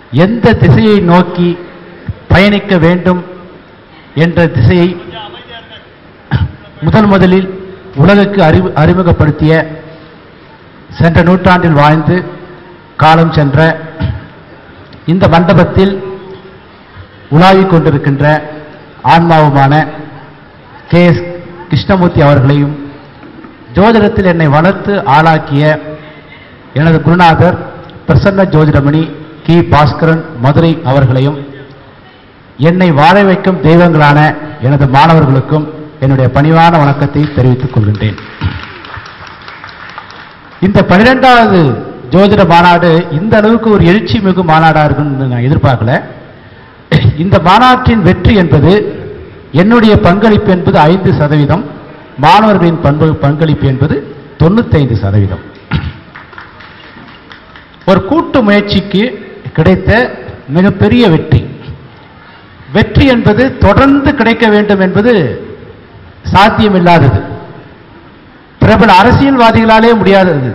எந்த திசையை நோக்கி பயணிக்க வேண்டும் என்ற திசையை முதல் முதலில் உலகுக்கு அறிவு அறிமுகப்படுத்திய சென்ற நூற்றாண்டில் வாழ்ந்து காலம் சென்ற இந்த மண்டபத்தில் உலாவிக் கொண்டிருக்கின்ற ஆன்மாவுமான கே எஸ் கிருஷ்ணமூர்த்தி அவர்களையும் ஜோதிடத்தில் என்னை வளர்த்து ஆளாக்கிய எனது குருநாதர் பிரசன்ன ஜோதிடமணி கி பாஸ்கரன் மதுரை அவர்களையும் என்னை வாழ வைக்கும் தெய்வங்களான எனது மாணவர்களுக்கும் என்னுடைய பணிவான வணக்கத்தை தெரிவித்துக் கொள்கின்றேன் இந்த பன்னிரெண்டாவது ஜோதிட மாநாடு இந்த அளவுக்கு ஒரு எழுச்சி மிகு மாநாடா இருக்குன்னு நான் எதிர்பார்க்கல இந்த மாநாட்டின் வெற்றி என்பது என்னுடைய பங்களிப்பு என்பது ஐந்து சதவீதம் மாணவர்களின் பண்பு பங்களிப்பு என்பது தொண்ணூத்தைந்து சதவீதம் ஒரு கூட்டு முயற்சிக்கு கிடைத்த மிகப்பெரிய வெற்றி வெற்றி என்பது தொடர்ந்து கிடைக்க வேண்டும் என்பது சாத்தியமில்லாதது பிரபல அரசியல்வாதிகளாலே முடியாதது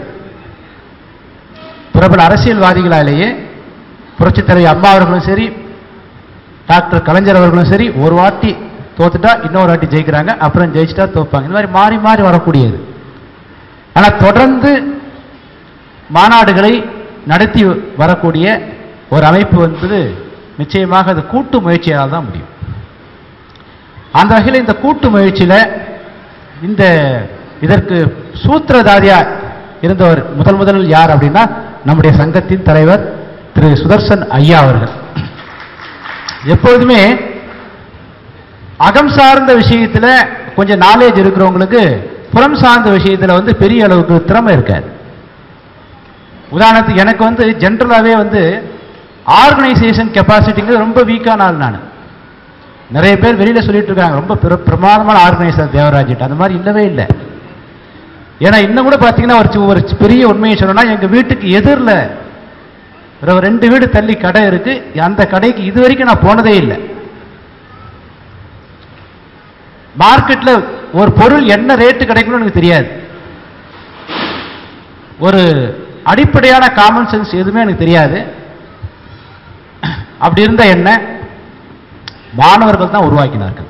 பிரபல அரசியல்வாதிகளாலேயே புரட்சித் தலைவி அம்மா அவர்களும் சரி டாக்டர் கலைஞர் அவர்களும் சரி ஒரு வாட்டி தோத்துட்டா இன்னொரு வாட்டி ஜெயிக்கிறாங்க அப்புறம் ஜெயிச்சிட்டா தோப்பாங்க இந்த மாதிரி மாறி மாறி வரக்கூடியது ஆனா தொடர்ந்து மாநாடுகளை நடத்தி வரக்கூடிய ஒரு அமைப்பு என்பது நிச்சயமாக அது கூட்டு முயற்சியால் தான் முடியும் அந்த வகையில் இந்த கூட்டு முயற்சியில இந்த இதற்கு சூத்திரதாரியா இருந்தவர் முதல் முதல் யார் அப்படின்னா நம்முடைய சங்கத்தின் தலைவர் திரு சுதர்சன் ஐயா அவர்கள் எப்பொழுதுமே அகம் சார்ந்த விஷயத்துல கொஞ்சம் நாலேஜ் இருக்கிறவங்களுக்கு புறம் சார்ந்த விஷயத்துல வந்து பெரிய அளவுக்கு திறமை இருக்காது உதாரணத்துக்கு எனக்கு வந்து ஜென்ரலாகவே வந்து ஆர்கனைசேஷன் கெப்பாசிட்டிங்கிறது ரொம்ப வீக்கான ஆள் நான் நிறைய பேர் வெளியில சொல்லிட்டு இருக்காங்க ரொம்ப பிர- பிரமாதமான ஆர்கனைசர் தேவராஜ் அந்த மாதிரி இல்லவே இல்லை ஏன்னா இன்னும் கூட பார்த்தீங்கன்னா ஒரு சி- ஒரு பெரிய உண்மையை சொல்லணும்னா எங்க வீட்டுக்கு எதிரில் ஒரு ரெண்டு வீடு தள்ளி கடை இருக்கு அந்த கடைக்கு இது வரைக்கும் நான் போனதே இல்லை மார்க்கெட்ல ஒரு பொருள் என்ன ரேட்டு கிடைக்கும்னு எனக்கு தெரியாது ஒரு அடிப்படையான காமன் சென்ஸ் எதுவுமே எனக்கு தெரியாது அப்படி இருந்த என்ன மாணவர்கள் தான் உருவாக்கினார்கள்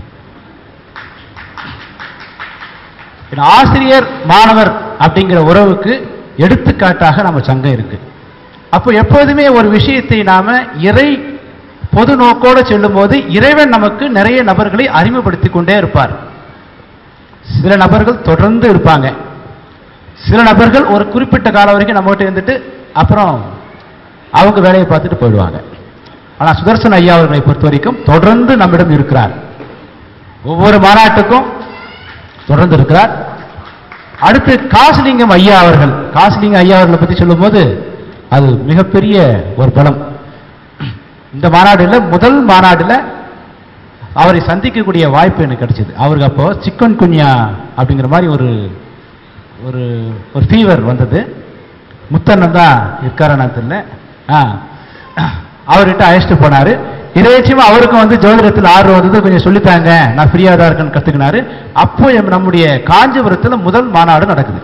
இந்த ஆசிரியர் மாணவர் அப்படிங்கிற உறவுக்கு எடுத்துக்காட்டாக நம்ம சங்கம் இருக்கு அப்போ எப்போதுமே ஒரு விஷயத்தை நாம இறை பொது நோக்கோடு செல்லும்போது இறைவன் நமக்கு நிறைய நபர்களை அறிமுகப்படுத்திக் கொண்டே இருப்பார் சில நபர்கள் தொடர்ந்து இருப்பாங்க சில நபர்கள் ஒரு குறிப்பிட்ட காலம் வரைக்கும் நம்மகிட்ட இருந்துட்டு அப்புறம் அவங்க வேலையை பார்த்துட்டு போயிடுவாங்க ஆனா சுதர்சன் ஐயா அவர்களை பொறுத்த வரைக்கும் தொடர்ந்து நம்மிடம் இருக்கிறார் ஒவ்வொரு மாநாட்டுக்கும் தொடர்ந்து இருக்கிறார் அடுத்து காசிலிங்கம் ஐயா அவர்கள் காசிலிங்கம் ஐயா அவர்களை பத்தி சொல்லும்போது அது மிகப்பெரிய ஒரு பலம் இந்த மாநாடுல முதல் மாநாடுல அவரை சந்திக்கக்கூடிய வாய்ப்பு எனக்கு கிடைச்சது அவருக்கு அப்போ சிக்கன் குன்யா அப்படிங்கிற மாதிரி ஒரு ஒரு ஒரு ஃபீவர் வந்தது முத்தண்ணன் தான் இருக்காரா நான் தெரியல ஆ அவர்கிட்ட அழைச்சிட்டு போனாரு இதை வச்சும் அவருக்கும் வந்து ஜோதிடத்தில் ஆர்வம் வந்தது கொஞ்சம் சொல்லித்தாங்க நான் ஃப்ரீயா தான் இருக்கேன்னு கத்துக்கினாரு அப்போ எம் நம்முடைய காஞ்சிபுரத்தில் முதல் மாநாடு நடக்குது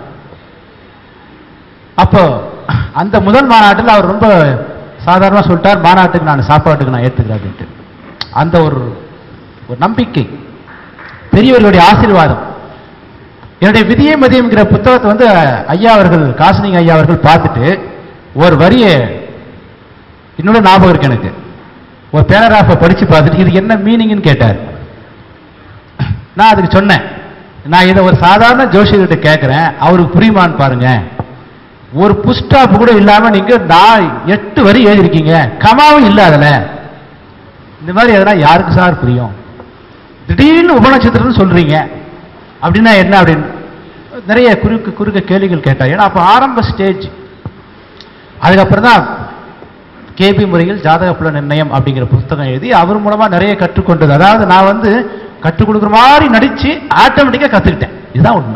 அப்போ அந்த முதல் மாநாட்டில் அவர் ரொம்ப சாதாரணமாக சொல்லிட்டார் மாநாட்டுக்கு நான் சாப்பாட்டுக்கு நான் ஏற்றுக்கிறேன் அப்படின்ட்டு அந்த ஒரு ஒரு நம்பிக்கை பெரியவர்களுடைய ஆசீர்வாதம் என்னுடைய விதியை மதியம்ங்கிற புத்தகத்தை வந்து ஐயா அவர்கள் காசினிங் ஐயா அவர்கள் பார்த்துட்டு ஒரு வரியை இன்னொரு ஞாபகம் இருக்கு எனக்கு ஒரு பேராகிராஃபை படிச்சு பார்த்துட்டு இது என்ன மீனிங்னு கேட்டார் நான் அதுக்கு சொன்னேன் நான் இதை ஒரு சாதாரண ஜோசியர்கிட்ட கேட்கிறேன் அவருக்கு புரியுமான்னு பாருங்க ஒரு புஸ்டாப் கூட இல்லாம நீங்க நான் எட்டு வரி எழுதிருக்கீங்க கமாவும் இல்ல அதுல இந்த மாதிரி எதனா யாருக்கு சார் புரியும் திடீர்னு உபநட்சத்திரம்னு சொல்றீங்க அப்படின்னா என்ன அப்படின்னு நிறைய குறுக்கு குறுக்க கேள்விகள் கேட்டார் ஏன்னா அப்போ ஆரம்ப ஸ்டேஜ் அதுக்கப்புறம் தான் கேபி முறையில் ஜாதக புல நிர்ணயம் அப்படிங்கிற புஸ்தகம் எழுதி அவர் மூலமா நிறைய கற்றுக்கொண்டது அதாவது நான் வந்து கற்றுக் கொடுக்குற மாதிரி நடிச்சு ஆட்டோமேட்டிக்கா கத்துக்கிட்டேன் இதுதான் உண்மை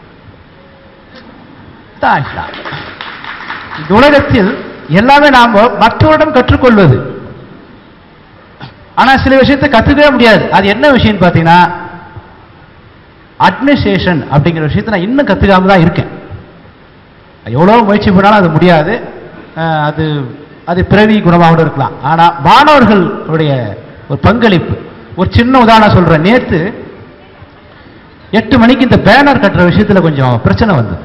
இதான் ஆயிஷா. இந்த உலகத்தில் எல்லாமே நாம மற்றவரிடம் கற்றுக்கொள்வது ஆனா சில விஷயத்தை கத்துக்கவே முடியாது அது என்ன விஷயம்னு பார்த்தீங்கன்னா அட்மினிஸ்ட்ரேஷன் அப்படிங்கிற விஷயத்தை நான் இன்னும் கத்துக்காம தான் இருக்கேன் எவ்வளோ முயற்சி பண்ணாலும் அது முடியாது அஹ் அது அது பிறவி குணமாக கூட இருக்கலாம் ஆனா மாணவர்களுடைய ஒரு பங்களிப்பு ஒரு சின்ன உதாரணம் சொல்றேன் நேத்து எட்டு மணிக்கு இந்த பேனர் கட்டுற விஷயத்துல கொஞ்சம் பிரச்சனை வந்தது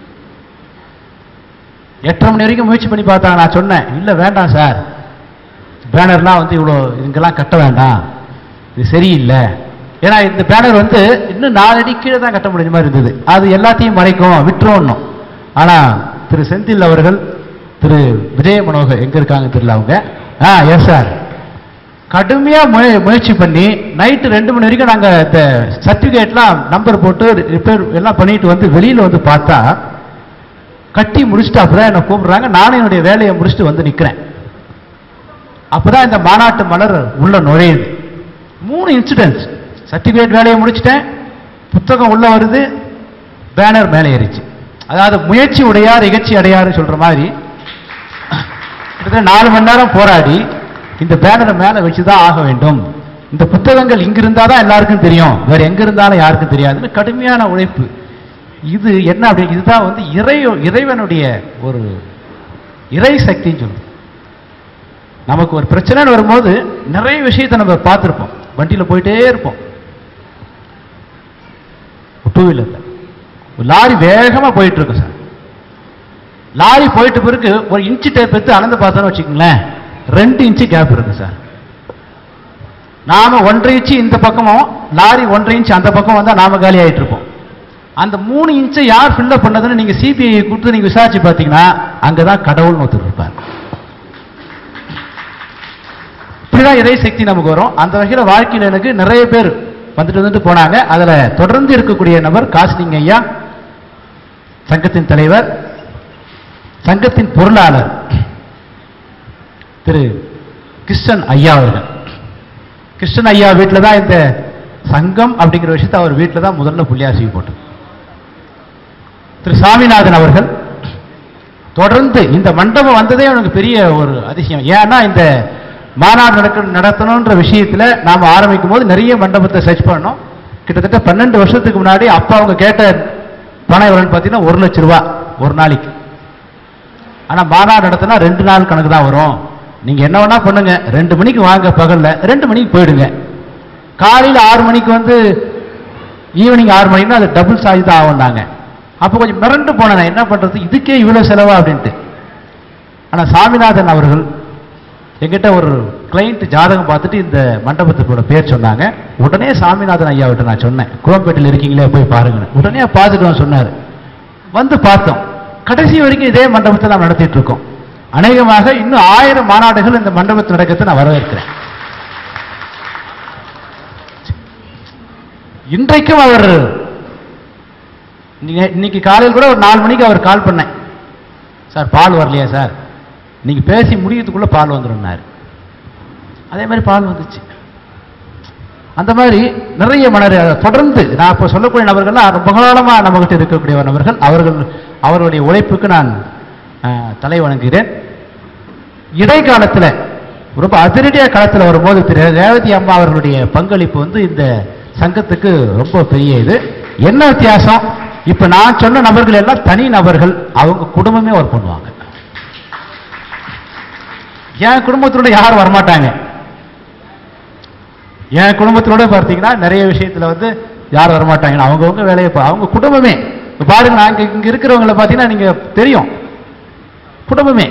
எட்டரை மணி வரைக்கும் முயற்சி பண்ணி பார்த்தாங்க நான் சொன்னேன் இல்ல வேண்டாம் சார் பேனர்லாம் வந்து இவ்வளோ இதுங்கெல்லாம் கட்ட வேண்டாம் இது சரியில்லை ஏன்னா இந்த பேனர் வந்து இன்னும் நாலு அடி கீழே தான் கட்ட முடிஞ்ச மாதிரி இருந்தது அது எல்லாத்தையும் மறைக்கும் விட்டுருவோம் ஆனா திரு செந்தில் அவர்கள் திரு விஜய மனோகர் எங்க இருக்காங்க தெரியல அவங்க ஆ எஸ் சார் கடுமையா முய- முயற்சி பண்ணி நைட்டு ரெண்டு மணி வரைக்கும் நாங்க இந்த சர்டிபிகேட்லாம் நம்பர் போட்டு ரிப்பேர் எல்லாம் பண்ணிட்டு வந்து வெளியில வந்து பார்த்தா கட்டி முடிச்சுட்டு அப்பதான் என்ன கூப்பிடுறாங்க நானும் என்னுடைய வேலையை முடிச்சுட்டு வந்து நிக்கிறேன் அப்பதான் இந்த மாநாட்டு மலர் உள்ள நுழையுது மூணு இன்சிடென்ட்ஸ் சர்டிபிகேட் வேலையை முடிச்சிட்டேன் புத்தகம் உள்ள வருது பேனர் மேலே ஏறிச்சு அதாவது முயற்சி உடையார் இகழ்ச்சி அடையாறு சொல்ற மாதிரி கிட்டத்தட்ட நாலு மணி நேரம் போராடி இந்த பேனரை மேலே வச்சு தான் ஆக வேண்டும் இந்த புத்தகங்கள் இங்க இருந்தா தான் எல்லாருக்கும் தெரியும் வேற எங்க இருந்தாலும் யாருக்கும் தெரியாதுன்னு கடுமையான உழைப்பு இது என்ன அப்படி இதுதான் வந்து இறை இறைவனுடைய ஒரு இறை சக்தின்னு சொல்லுவோம் நமக்கு ஒரு பிரச்சனைன்னு வரும்போது நிறைய விஷயத்தை நம்ம பார்த்துருப்போம் வண்டியில் போயிட்டே இருப்போம் டூ வீலர்ல ஒரு லாரி வேகமா போயிட்டு இருக்கு சார் லாரி போயிட்டு பிறகு ஒரு இன்ச்சு டேப் எடுத்து அளந்து பார்த்தோன்னு வச்சுக்கோங்களேன் ரெண்டு இன்ச்சு கேப் இருக்கு சார் நாம ஒன்றரை இன்ச்சு இந்த பக்கமும் லாரி ஒன்றரை இன்ச்சு அந்த பக்கம் வந்தா நாம காலி ஆயிட்டு இருப்போம் அந்த மூணு இன்ச்சை யார் ஃபில்லப் பண்ணதுன்னு நீங்க சிபிஐ கொடுத்து நீங்க விசாரிச்சு பார்த்தீங்கன்னா அங்கதான் கடவுள்னு ஒருத்தர் இருப்பார் இப்படிதான் இறை சக்தி நமக்கு வரும் அந்த வகையில் வாழ்க்கையில் எனக்கு நிறைய பேர் வந்துட்டு வந்துட்டு போனாங்க அதுல தொடர்ந்து இருக்கக்கூடிய நபர் காசிலிங்க ஐயா சங்கத்தின் தலைவர் சங்கத்தின் பொருளாளர் திரு கிருஷ்ணன் ஐயா அவர்கள் கிருஷ்ணன் ஐயா வீட்டில் தான் இந்த சங்கம் அப்படிங்கிற விஷயத்தை அவர் வீட்டில் தான் முதல்ல புள்ளியாசி போட்டது திரு சாமிநாதன் அவர்கள் தொடர்ந்து இந்த மண்டபம் வந்ததே எனக்கு பெரிய ஒரு அதிசயம் ஏன்னா இந்த மாநாடு நடக்க நடத்தணுன்ற விஷயத்துல நாம ஆரம்பிக்கும் போது நிறைய மண்டபத்தை சர்ச் பண்ணோம் கிட்டத்தட்ட பன்னெண்டு வருஷத்துக்கு முன்னாடி அப்பா அவங்க கேட்ட பணம் எவ்வளோன்னு பார்த்தீங்கன்னா ஒரு லட்ச ரூபா ஒரு நாளைக்கு ஆனா மாநாடு நடத்தினா ரெண்டு நாள் கணக்கு தான் வரும் நீங்க என்ன வேணா பண்ணுங்க ரெண்டு மணிக்கு வாங்க பகல்ல ரெண்டு மணிக்கு போயிடுங்க காலையில ஆறு மணிக்கு வந்து ஈவினிங் ஆறு மணிக்குன்னா அது டபுள் சார்ஜ் தான் ஆகும்னாங்க அப்போ கொஞ்சம் மிரண்டு போனேன் நான் என்ன பண்றது இதுக்கே இவ்வளவு செலவா அப்படின்ட்டு ஆனா சாமிநாதன் அவர்கள் என்கிட்ட ஒரு கிளைண்ட் ஜாதகம் பார்த்துட்டு இந்த மண்டபத்துக்கோட பேர் சொன்னாங்க உடனே சாமிநாதன் ஐயா விட்டு நான் சொன்னேன் குளம்பேட்டில் இருக்கீங்களே போய் பாருங்கன்னு உடனே பார்த்துட்டு வந்து சொன்னார் வந்து பார்த்தோம் கடைசி வரைக்கும் இதே மண்டபத்தை நாம் நடத்திட்டு இருக்கோம் அநேகமாக இன்னும் ஆயிரம் மாநாடுகள் இந்த மண்டபத்தில் நடக்கிறதை நான் வரவேற்கிறேன் இன்றைக்கும் அவர் நீங்க இன்னைக்கு காலையில் கூட ஒரு நாலு மணிக்கு அவர் கால் பண்ணேன் சார் பால் வரலையா சார் நீங்க பேசி முடியறதுக்குள்ள பால் வந்துரும்னாரு அதே மாதிரி பால் வந்துச்சு அந்த மாதிரி நிறைய மனர் தொடர்ந்து நான் இப்போ சொல்லக்கூடிய நபர்கள்லாம் ரொம்ப காலமா நம்மகிட்ட இருக்கக்கூடிய நபர்கள் அவர்கள் அவருடைய உழைப்புக்கு நான் அஹ், தலை வணங்குகிறேன் இடைக்காலத்துல ரொம்ப அதிரடியா காலத்துல வரும்போது திரு ரேவதி அம்மா அவர்களுடைய பங்களிப்பு வந்து இந்த சங்கத்துக்கு ரொம்ப பெரிய இது என்ன வித்தியாசம் இப்ப நான் சொன்ன நபர்கள் எல்லாம் தனி நபர்கள் அவங்க குடும்பமே ஒர்க் பண்ணுவாங்க என் குடும்பத்தோட யாரும் வரமாட்டாங்க என் குடும்பத்தினோட பார்த்தீங்கன்னா நிறைய விஷயத்துல வந்து யாரும் வரமாட்டாங்க அவங்கவுங்க வேலையை பா- அவங்க குடும்பமே இப்ப பாருங்க நாங்க இங்க இருக்கிறவங்கள பார்த்தீங்கன்னா நீங்க தெரியும் குடும்பமே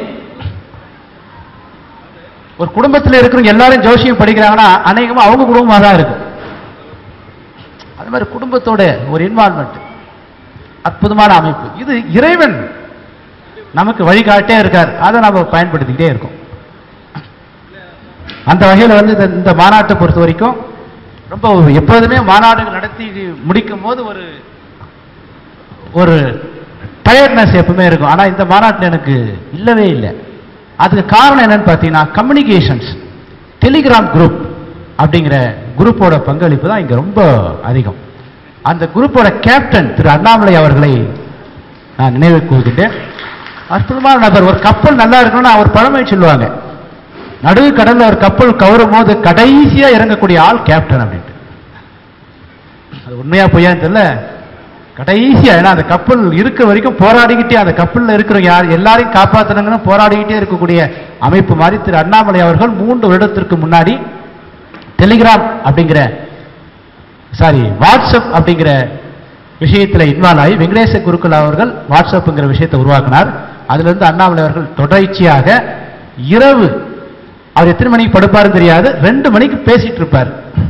ஒரு குடும்பத்தில் இருக்கிறவங்க எல்லாரும் ஜோசியம் படிக்கிறாங்கன்னா அநேகமா அவங்க குடும்பமா தான் இருக்கு அது மாதிரி குடும்பத்தோட ஒரு இன்வால்மெண்ட் அற்புதமான அமைப்பு இது இறைவன் நமக்கு வழிகாட்டே இருக்கார் அதை நம்ம பயன்படுத்திக்கிட்டே இருக்கோம் அந்த வகையில் வந்து இந்த- இந்த மாநாட்டை பொறுத்த வரைக்கும் ரொம்ப எப்போதுமே மாநாடுகள் நடத்தி முடிக்கும் போது ஒரு ஒரு டயர்ட்னஸ் எப்பவுமே இருக்கும் ஆனா இந்த மாநாட்டில் எனக்கு இல்லவே இல்லை அதுக்கு காரணம் என்னன்னு பார்த்தீங்கன்னா கம்யூனிகேஷன்ஸ் டெலிகிராம் குரூப் அப்படிங்கிற குரூப்போட பங்களிப்பு தான் இங்க ரொம்ப அதிகம் அந்த குரூப்போட கேப்டன் திரு அண்ணாமலை அவர்களை நான் நினைவு கூறுகின்றேன் அற்புதமான நபர் ஒரு கப்பல் நல்லா இருக்கணும்னு அவர் பழமை சொல்லுவாங்க நடுவு கடல்ல ஒரு கப்பல் கவரும் போது கடைசியா இறங்கக்கூடிய ஆள் கேப்டன் அப்படின்ட்டு அது உண்மையா பொய்யான்னு தெரியல கடைசியா ஏன்னா அந்த கப்பல் இருக்க வரைக்கும் போராடிக்கிட்டே அந்த கப்பல்ல இருக்கிற யார் எல்லாரையும் காப்பாற்றணுங்கன்னு போராடிக்கிட்டே இருக்கக்கூடிய அமைப்பு மாதிரி திரு அண்ணாமலை அவர்கள் மூன்று வருடத்திற்கு முன்னாடி டெலிகிராம் அப்படிங்கிற சாரி வாட்ஸ்அப் அப்படிங்கிற விஷயத்தில் இன்வால்வ் ஆகி வெங்கடேச குருக்கள் அவர்கள் வாட்ஸ்அப்புங்கிற விஷயத்தை உருவாக்கினார் அதுல இருந்து அண்ணாமலை அவர்கள் தொடர்ச்சியாக இரவு அவர் எத்தனை மணிக்கு படுப்பாருன்னு தெரியாது ரெண்டு மணிக்கு பேசிட்டு இருப்பார்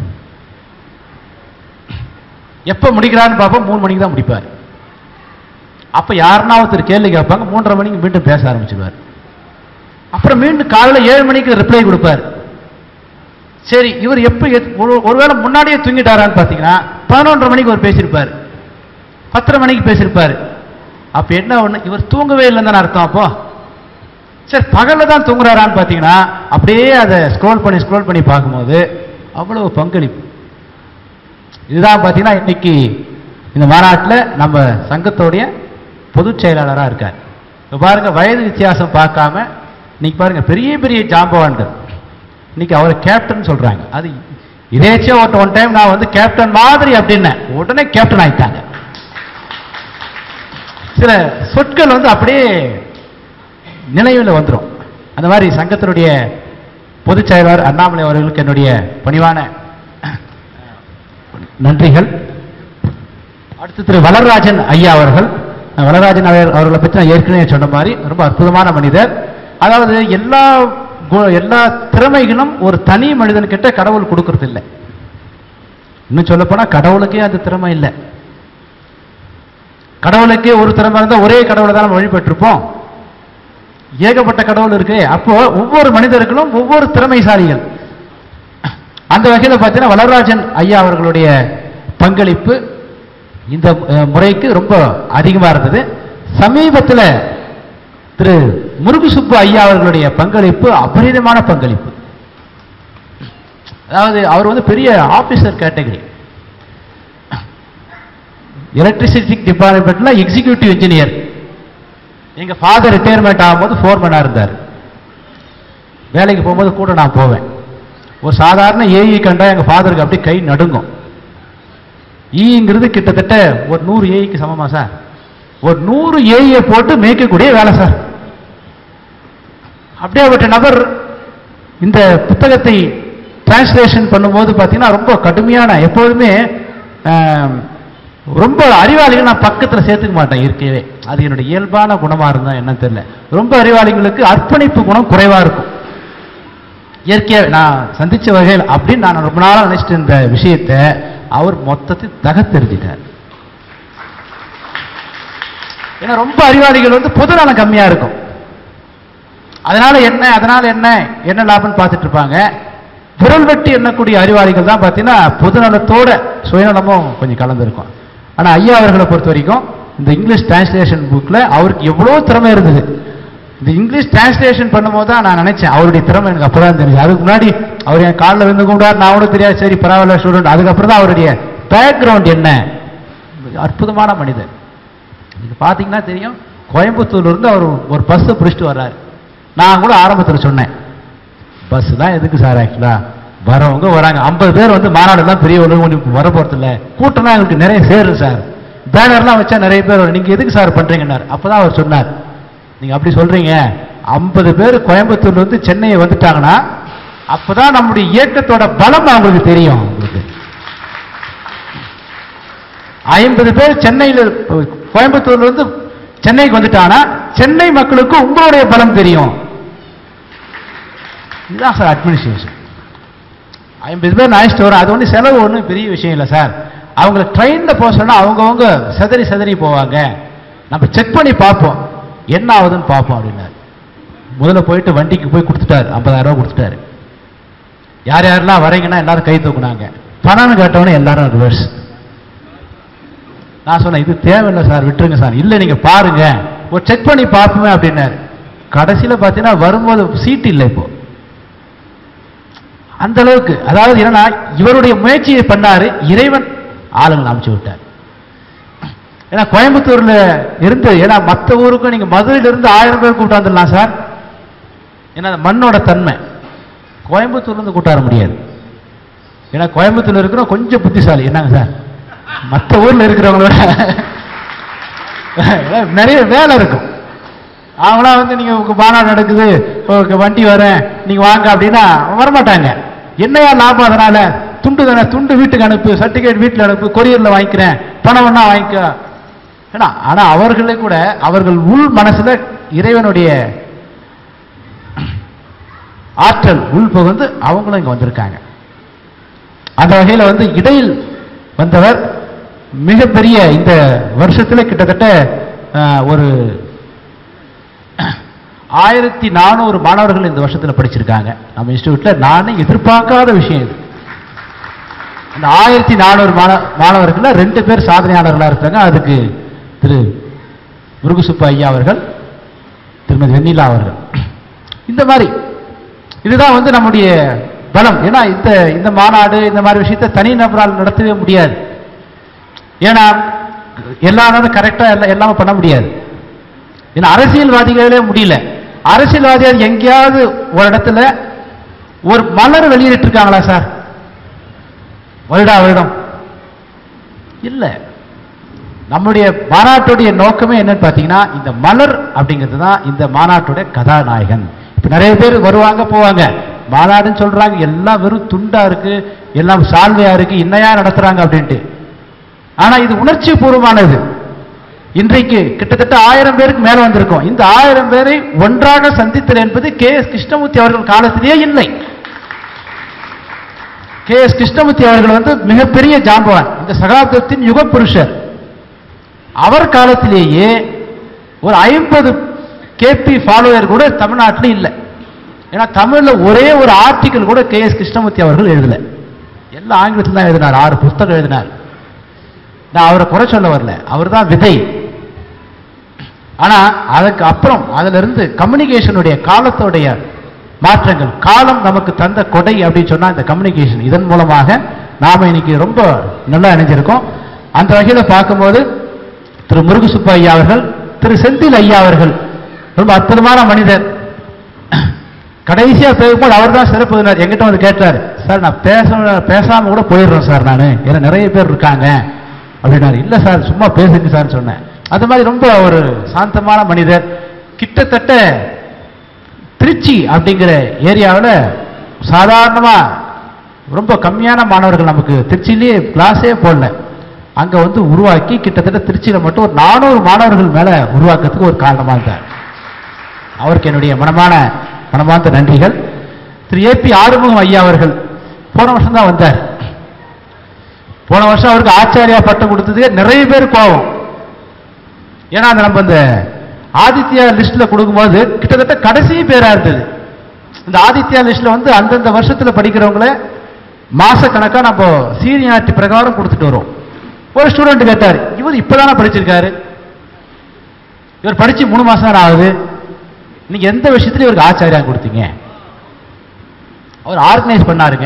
எப்ப முடிக்கிறான்னு பார்ப்போம் மூணு மணிக்கு தான் முடிப்பார் அப்ப யாருன்னா ஒருத்தர் கேள்வி கேட்பாங்க மூன்றரை மணிக்கு மீண்டும் பேச ஆரம்பிச்சிடுவார் அப்புறம் மீண்டும் காலையில் ஏழு மணிக்கு ரிப்ளை கொடுப்பார் சரி இவர் எப்ப எத்- ஒரு- ஒருவேளை முன்னாடியே தூங்கிட்டாரான்னு பார்த்தீங்கன்னா பதினொன்றரை மணிக்கு அவர் பேசியிருப்பார் பத்தரை மணிக்கு பேசியிருப்பார் அப்ப என்ன ஒண்ணு இவர் தூங்கவே இல்லைன்னு தானே அர்த்தம் அப்போ சரி பகல்ல தான் தூங்குறாரான்னு பார்த்தீங்கன்னா அப்படியே அதை ஸ்க்ரோல் பண்ணி ஸ்க்ரோல் பண்ணி பார்க்கும்போது அவ்வளவு பங்களிப்பு இதுதான் பார்த்தீங்கன்னா இன்னைக்கு இந்த மாநாட்டில் நம்ம சங்கத்தோடைய பொதுச் செயலாளராக இருக்கார் இப்ப பாருங்க வயது வித்தியாசம் பார்க்காம இன்னைக்கு பாருங்க பெரிய பெரிய ஜாம்பவான்கள் இன்னைக்கு அவரை கேப்டன் சொல்றாங்க அது இதேச்சும் ஒரு ஒன் டைம் நான் வந்து கேப்டன் மாதிரி அப்படின்னேன் உடனே கேப்டன் ஆயிட்டாங்க சில சொற்கள் வந்து அப்படியே நினைவில் வந்துரும் அந்த மாதிரி சங்கத்தினுடைய பொதுச் செயலாளர் அண்ணாமலை அவர்களுக்கு என்னுடைய பணிவான நன்றிகள் அடுத்து திரு வளர்ராஜன் ஐயா அவர்கள் அஹ் வளர்ராஜன் அவர் அவர்களை பற்றி நான் ஏற்கனவே சொன்ன மாதிரி ரொம்ப அற்புதமான மனிதர் அதாவது எல்லா கு- எல்லா திறமைகளும் ஒரு தனி மனிதன்கிட்ட கடவுள் கொடுக்கறது இல்லை இன்னும் சொல்ல போனா கடவுளுக்கே அந்த திறமை இல்லை கடவுளுக்கே ஒரு திறமை இருந்தால் ஒரே கடவுளை தான் நம்ம வழிபட்டிருப்போம் ஏகப்பட்ட கடவுள் இருக்கு அப்போ ஒவ்வொரு மனிதர்களும் ஒவ்வொரு திறமைசாலிகள் அந்த வகையில் பார்த்தீங்கன்னா வளராஜன் ஐயா அவர்களுடைய பங்களிப்பு இந்த அஹ், முறைக்கு ரொம்ப அதிகமா இருந்தது சமீபத்தில் திரு முருகுசுப்பு ஐயா அவர்களுடைய பங்களிப்பு அபரிதமான பங்களிப்பு அதாவது அவர் வந்து பெரிய ஆபீசர் கேட்டகரி எலக்ட்ரிசிட்டி டிபார்ட்மெண்ட்ல எக்ஸிகியூட்டிவ் இன்ஜினியர் எங்க ஃபாதர் ரிட்டையர்மெண்ட் ஆகும்போது ஃபோர்மேனா இருந்தார் வேலைக்கு போகும்போது கூட நான் போவேன் ஒரு சாதாரண ஏஇ கண்டா எங்க ஃபாதருக்கு அப்படியே கை நடுங்கும் ஈங்கிறது கிட்டத்தட்ட ஒரு நூறு ஏஇக்கு சமமா சார் ஒரு நூறு ஏஇயை போட்டு மேய்க்கக்கூடிய வேலை சார் அப்படியேப்பட்ட நபர் இந்த புத்தகத்தை டிரான்ஸ்லேஷன் பண்ணும்போது பார்த்தீங்கன்னா ரொம்ப கடுமையான எப்பொழுதுமே ஆம், ரொம்ப அறிவாளிகள் நான் பக்கத்தில் சேர்த்துக்க மாட்டேன் இருக்கவே அது என்னுடைய இயல்பான குணமா இருந்தா என்னன்னு தெரியல ரொம்ப அறிவாளிகளுக்கு அர்ப்பணிப்பு குணம் குறைவா இருக்கும் இயற்கையாக நான் சந்திச்ச வகையில் அப்படின்னு நான் ரொம்ப நாளாக நினைச்சிட்டு இருந்த விஷயத்தை அவர் மொத்தத்தை தகத்தெறிஞ்சிட்டார் ஏன்னா ரொம்ப அறிவாளிகள் வந்து பொதுநலம் கம்மியா இருக்கும் அதனால என்ன அதனால என்ன என்ன லாபம்னு பார்த்துட்டு இருப்பாங்க விரல் வெட்டி எண்ணக்கூடிய அறிவாளிகள் தான் பார்த்தீங்கன்னா பொதுநலத்தோட சுயநலமும் கொஞ்சம் கலந்துருக்கும் ஆனா ஐயா அவர்களை பொறுத்த வரைக்கும் இந்த இங்கிலீஷ் டிரான்ஸ்லேஷன் புக்ல அவருக்கு எவ்வளோ திறமை இருந்தது இந்த இங்கிலீஷ் டிரான்ஸ்லேஷன் பண்ணும்போது தான் நான் நினைச்சேன் அவருடைய திறமை எனக்கு அப்பதான் தெரிஞ்சு அதுக்கு முன்னாடி அவர் என் காலில் விழுந்து கொண்டார் நான் கூட தெரியாது சரி பரவாயில்ல ஸ்டூடெண்ட் அதுக்கப்புறம் தான் அவருடைய பேக்ரவுண்ட் என்ன அற்புதமான மனிதன் நீங்க பார்த்தீங்கன்னா தெரியும் கோயம்புத்தூர்ல இருந்து அவர் ஒரு பஸ்ஸை பிடிச்சிட்டு வர்றாரு நான் கூட ஆரம்பத்தில் சொன்னேன் பஸ் தான் எதுக்கு சார் ஆக்சுவலா வரவங்க வராங்க ஐம்பது பேர் வந்து மாநாடுலாம் பெரிய ஒன்று வர போறது இல்ல கூட்டம்லாம் எங்களுக்கு நிறைய சேரும் சார் பேனர்லாம் வச்சா நிறைய பேர் வரும் நீங்க எதுக்கு சார் பண்றீங்கன்னார் அப்பதான் அவர் சொன்னார் நீங்க அப்படி சொல்றீங்க ஐம்பது பேர் கோயம்புத்தூர்ல இருந்து சென்னையை வந்துட்டாங்கன்னா அப்பதான் நம்முடைய இயக்கத்தோட பலம் அவங்களுக்கு தெரியும் உங்களுக்கு ஐம்பது பேர் சென்னையில் கோயம்புத்தூர்ல இருந்து சென்னைக்கு வந்துட்டானா சென்னை மக்களுக்கு உங்களுடைய பலம் தெரியும் இதுதான் சார் அட்மினிஸ்ட்ரேஷன் ஐம்பது பேர் அழைச்சிட்டு வரோம் அது ஒன்றும் செலவு ஒன்றும் பெரிய விஷயம் இல்லை சார் அவங்களை ட்ரெயினில் போக சொன்னால் அவங்கவங்க செதறி செதறி போவாங்க நம்ம செக் பண்ணி பார்ப்போம் என்ன ஆகுதுன்னு பார்ப்போம் அப்படின்னாரு முதல்ல போயிட்டு வண்டிக்கு போய் கொடுத்துட்டாரு 50000 ரூபாய் கொடுத்துட்டாரு யார் யாரெல்லாம் வரீங்கன்னா எல்லாரும் கை தூக்குனாங்க பணம்னு கேட்டவொடனே எல்லாரும் ரிவர்ஸ் நான் சொன்னேன் இது தேவையில்லை சார் விட்டுருங்க சார் இல்லை நீங்க பாருங்க ஒரு செக் பண்ணி பார்ப்போமே அப்படின்னாரு கடைசியில் பார்த்தீங்கன்னா வரும்போது சீட் இல்லை இப்போ அந்த அளவுக்கு அதாவது என்னன்னா இவருடைய முயற்சியை பண்ணாரு இறைவன் ஆளுங்களை அமைச்சு விட்டார் ஏன்னா கோயம்புத்தூர்ல இருந்து ஏன்னா மற்ற ஊருக்கும் நீங்க மதுரையில இருந்து ஆயிரம் பேர் கூட்டாந்துடலாம் சார் ஏன்னா அது மண்ணோட தன்மை கோயம்புத்தூர்ல இருந்து கூட்டார முடியாது ஏன்னா கோயம்புத்தூர்ல இருக்கிற கொஞ்சம் புத்திசாலி என்னங்க சார் மற்ற ஊர்ல இருக்கிறவங்களோட நிறைய வேலை இருக்கும் அவங்களாம் வந்து நீங்க உங்க மாநாடு நடக்குது உங்க வண்டி வரேன் நீங்க வாங்க அப்படின்னா வரமாட்டாங்க என்னையா லாபம் அதனால துண்டு தானே துண்டு வீட்டுக்கு அனுப்பு சர்டிபிகேட் வீட்டுல அனுப்பு கொரியர்ல வாங்கிக்கிறேன் பணம் வேணா வாங்கிக்க ஏன்னா ஆனா அவர்களே கூட அவர்கள் உள் மனசுல இறைவனுடைய ஆற்றல் உள் புகுந்து அவங்களும் இங்க வந்திருக்காங்க அந்த வகையில வந்து இடையில் வந்தவர் மிகப்பெரிய இந்த வருஷத்துல கிட்டத்தட்ட அஹ், ஒரு ஆயிரத்தி நானூறு மாணவர்கள் இந்த வருஷத்துல படிச்சிருக்காங்க நம்ம இன்ஸ்டியூட்ல நானே எதிர்பார்க்காத விஷயம் இது அந்த ஆயிரத்தி நானூறு மாண மாணவர்கள்ல ரெண்டு பேர் சாதனையாளர்களா இருக்காங்க அதுக்கு திரு முருகுசுப்பா ஐயா அவர்கள் திருமதி வெண்ணிலா அவர்கள் இந்த மாதிரி இதுதான் வந்து நம்முடைய பலம் ஏன்னா இந்த இந்த மாநாடு இந்த மாதிரி விஷயத்தை தனி நபரால் நடத்தவே முடியாது ஏன்னா எல்லா நாளும் கரெக்டா எல்லாம் எல்லாமே பண்ண முடியாது ஏன்னா அரசியல்வாதிகளே முடியல அரசியல்வாதிகள் எங்கேயாவது ஒரு இடத்துல ஒரு மலர் வெளியிட்டு இருக்காங்களா சார் வருடா வருடம் இல்ல நம்முடைய மாநாட்டுடைய நோக்கமே என்னன்னு பார்த்தீங்கன்னா இந்த மலர் அப்படிங்கிறது தான் இந்த மாநாட்டுடைய கதாநாயகன் இப்ப நிறைய பேர் வருவாங்க போவாங்க மாநாடுன்னு சொல்றாங்க எல்லாம் வெறும் துண்டா இருக்கு எல்லாம் சால்வையா இருக்கு இன்னையா நடத்துறாங்க அப்படின்ட்டு ஆனா இது உணர்ச்சி பூர்வமானது இன்றைக்கு கிட்டத்தட்ட ஆயிரம் பேருக்கு மேல வந்திருக்கோம் இந்த ஆயிரம் பேரை ஒன்றாக சந்தித்தல் என்பது கே எஸ் கிருஷ்ணமூர்த்தி அவர்கள் காலத்திலேயே இல்லை கே எஸ் கிருஷ்ணமூர்த்தி அவர்கள் வந்து மிகப்பெரிய ஜாம்பவான் இந்த சகாப்தத்தின் யுக புருஷர் அவர் காலத்திலேயே ஒரு ஐம்பது கேபி ஃபாலோயர் கூட தமிழ்நாட்டில் இல்லை ஏன்னா தமிழ்ல ஒரே ஒரு ஆர்டிக்கல் கூட கே எஸ் கிருஷ்ணமூர்த்தி அவர்கள் எழுதல எல்லாம் ஆங்கிலத்தில் தான் எழுதினார் ஆறு புஸ்தகம் எழுதினார் நான் அவரை குறை சொல்ல வரல அவர் தான் விதை ஆனா அதுக்கு அப்புறம் அதுல இருந்து கம்யூனிகேஷனுடைய காலத்தோடைய மாற்றங்கள் காலம் நமக்கு தந்த கொடை அப்படின்னு சொன்னா இந்த கம்யூனிகேஷன் இதன் மூலமாக நாம இன்னைக்கு ரொம்ப நல்லா இணைஞ்சிருக்கோம் அந்த வகையில பார்க்கும்போது திரு முருகுசுப்பா ஐயா அவர்கள் திரு செந்தில் ஐயா அவர்கள் ரொம்ப அற்புதமான மனிதர் கடைசியா பேசும்போது அவர் தான் சிறப்பு விருந்தினர். என்கிட்ட வந்து கேட்டார் சார் நான் பேச பேசாம கூட போயிடுறேன் சார் நான் ஏன்னா நிறைய பேர் இருக்காங்க அப்படின்னாரு இல்ல சார் சும்மா பேசுங்க சார் சொன்னேன் அது மாதிரி ரொம்ப ஒரு சாந்தமான மனிதர் கிட்டத்தட்ட திருச்சி அப்படிங்கிற ஏரியாவில் சாதாரணமா ரொம்ப கம்மியான மாணவர்கள் நமக்கு திருச்சியிலேயே கிளாஸே போடல அங்க வந்து உருவாக்கி கிட்டத்தட்ட திருச்சியில மட்டும் ஒரு நானூறு மாணவர்கள் மேல உருவாக்கத்துக்கு ஒரு காரணமா இருந்தார் அவருக்கு என்னுடைய மனமான மனமார்ந்த நன்றிகள் திரு ஏபி ஆறுமுகம் ஐயா அவர்கள் போன வருஷம் தான் வந்தார் போன வருஷம் அவருக்கு ஆச்சாரியா பட்டம் கொடுத்ததுக்கு நிறைய பேர் கோவம் ஏன்னா அந்த நம்ம இந்த ஆதித்யா லிஸ்ட்ல கொடுக்கும்போது கிட்டத்தட்ட கடைசி பேரா இருந்தது இந்த ஆதித்யா லிஸ்ட்ல வந்து அந்தந்த வருஷத்துல படிக்கிறவங்கள மாச கணக்கா நம்ம சீனியாரிட்டி பிரகாரம் கொடுத்துட்டு வரோம் ஒரு ஸ்டூடெண்ட் கேட்டார் இவர் இப்பதானே படிச்சிருக்காரு இவர் படிச்சு மூணு மாசம் தான் ஆகுது நீங்க எந்த விஷயத்துல இவருக்கு ஆச்சாரியா கொடுத்தீங்க அவர் ஆர்கனைஸ் பண்ணாருங்க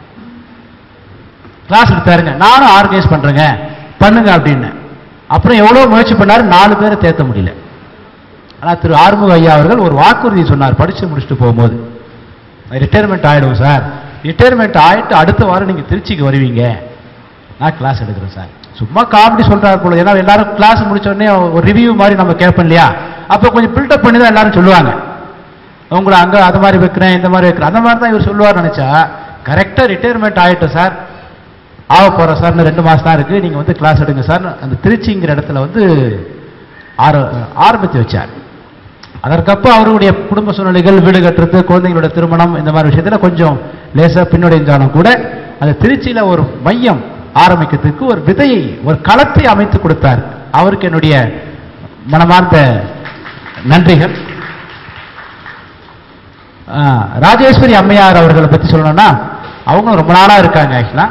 கிளாஸ் எடுத்தாருங்க நானும் ஆர்கனைஸ் பண்றேங்க பண்ணுங்க அப்படின்னு அப்புறம் எவ்வளவு முயற்சி பண்ணாரு நாலு பேரை தேத்த முடியல ஆனா திரு ஆறுமுக ஐயா அவர்கள் ஒரு வாக்குறுதி சொன்னார் படிச்சு முடிச்சுட்டு போகும்போது ரிட்டையர்மெண்ட் ஆயிடும் சார் ரிட்டையர்மெண்ட் ஆயிட்டு அடுத்த வாரம் நீங்க திருச்சிக்கு வருவீங்க நான் கிளாஸ் எடுக்கிறேன் சார் சும்மா காமெடி சொல்றாரு போல ஏன்னா எல்லாரும் கிளாஸ் முடிச்ச உடனே ஒரு ரிவ்யூ மாதிரி நம்ம கேட்போம் இல்லையா அப்போ கொஞ்சம் பில்டப் பண்ணி தான் எல்லாரும் சொல்லுவாங்க உங்களை அங்க அது மாதிரி வைக்கிறேன் இந்த மாதிரி வைக்கிறேன் அந்த மாதிரி தான் இவர் சொல்லுவார் நினைச்சா கரெக்டா ரிட்டையர்மெண்ட் ஆயிட்டோம் சார் ஆக போறோம் சார் இன்னும் ரெண்டு மாசம் தான் இருக்கு நீங்க வந்து கிளாஸ் எடுங்க சார் அந்த திருச்சிங்கிற இடத்துல வந்து ஆர ஆரம்பித்து வச்சார் அதற்கப்புறம் அவருடைய குடும்ப சூழ்நிலைகள் வீடு கட்டுறது குழந்தைங்களோட திருமணம் இந்த மாதிரி விஷயத்துல கொஞ்சம் லேசா பின்னடைஞ்சாலும் கூட அந்த திருச்சியில ஒரு மையம் ஆரம்பிக்கிறதுக்கு ஒரு விதையை ஒரு களத்தை அமைத்து கொடுத்தார் அவருக்கு என்னுடைய மனமார்ந்த நன்றிகள் ஆ, ராஜேஸ்வரி அம்மையார் அவர்களை பத்தி சொல்லணும்னா அவங்க ரொம்ப நாளா இருக்காங்க ஆக்சுவலா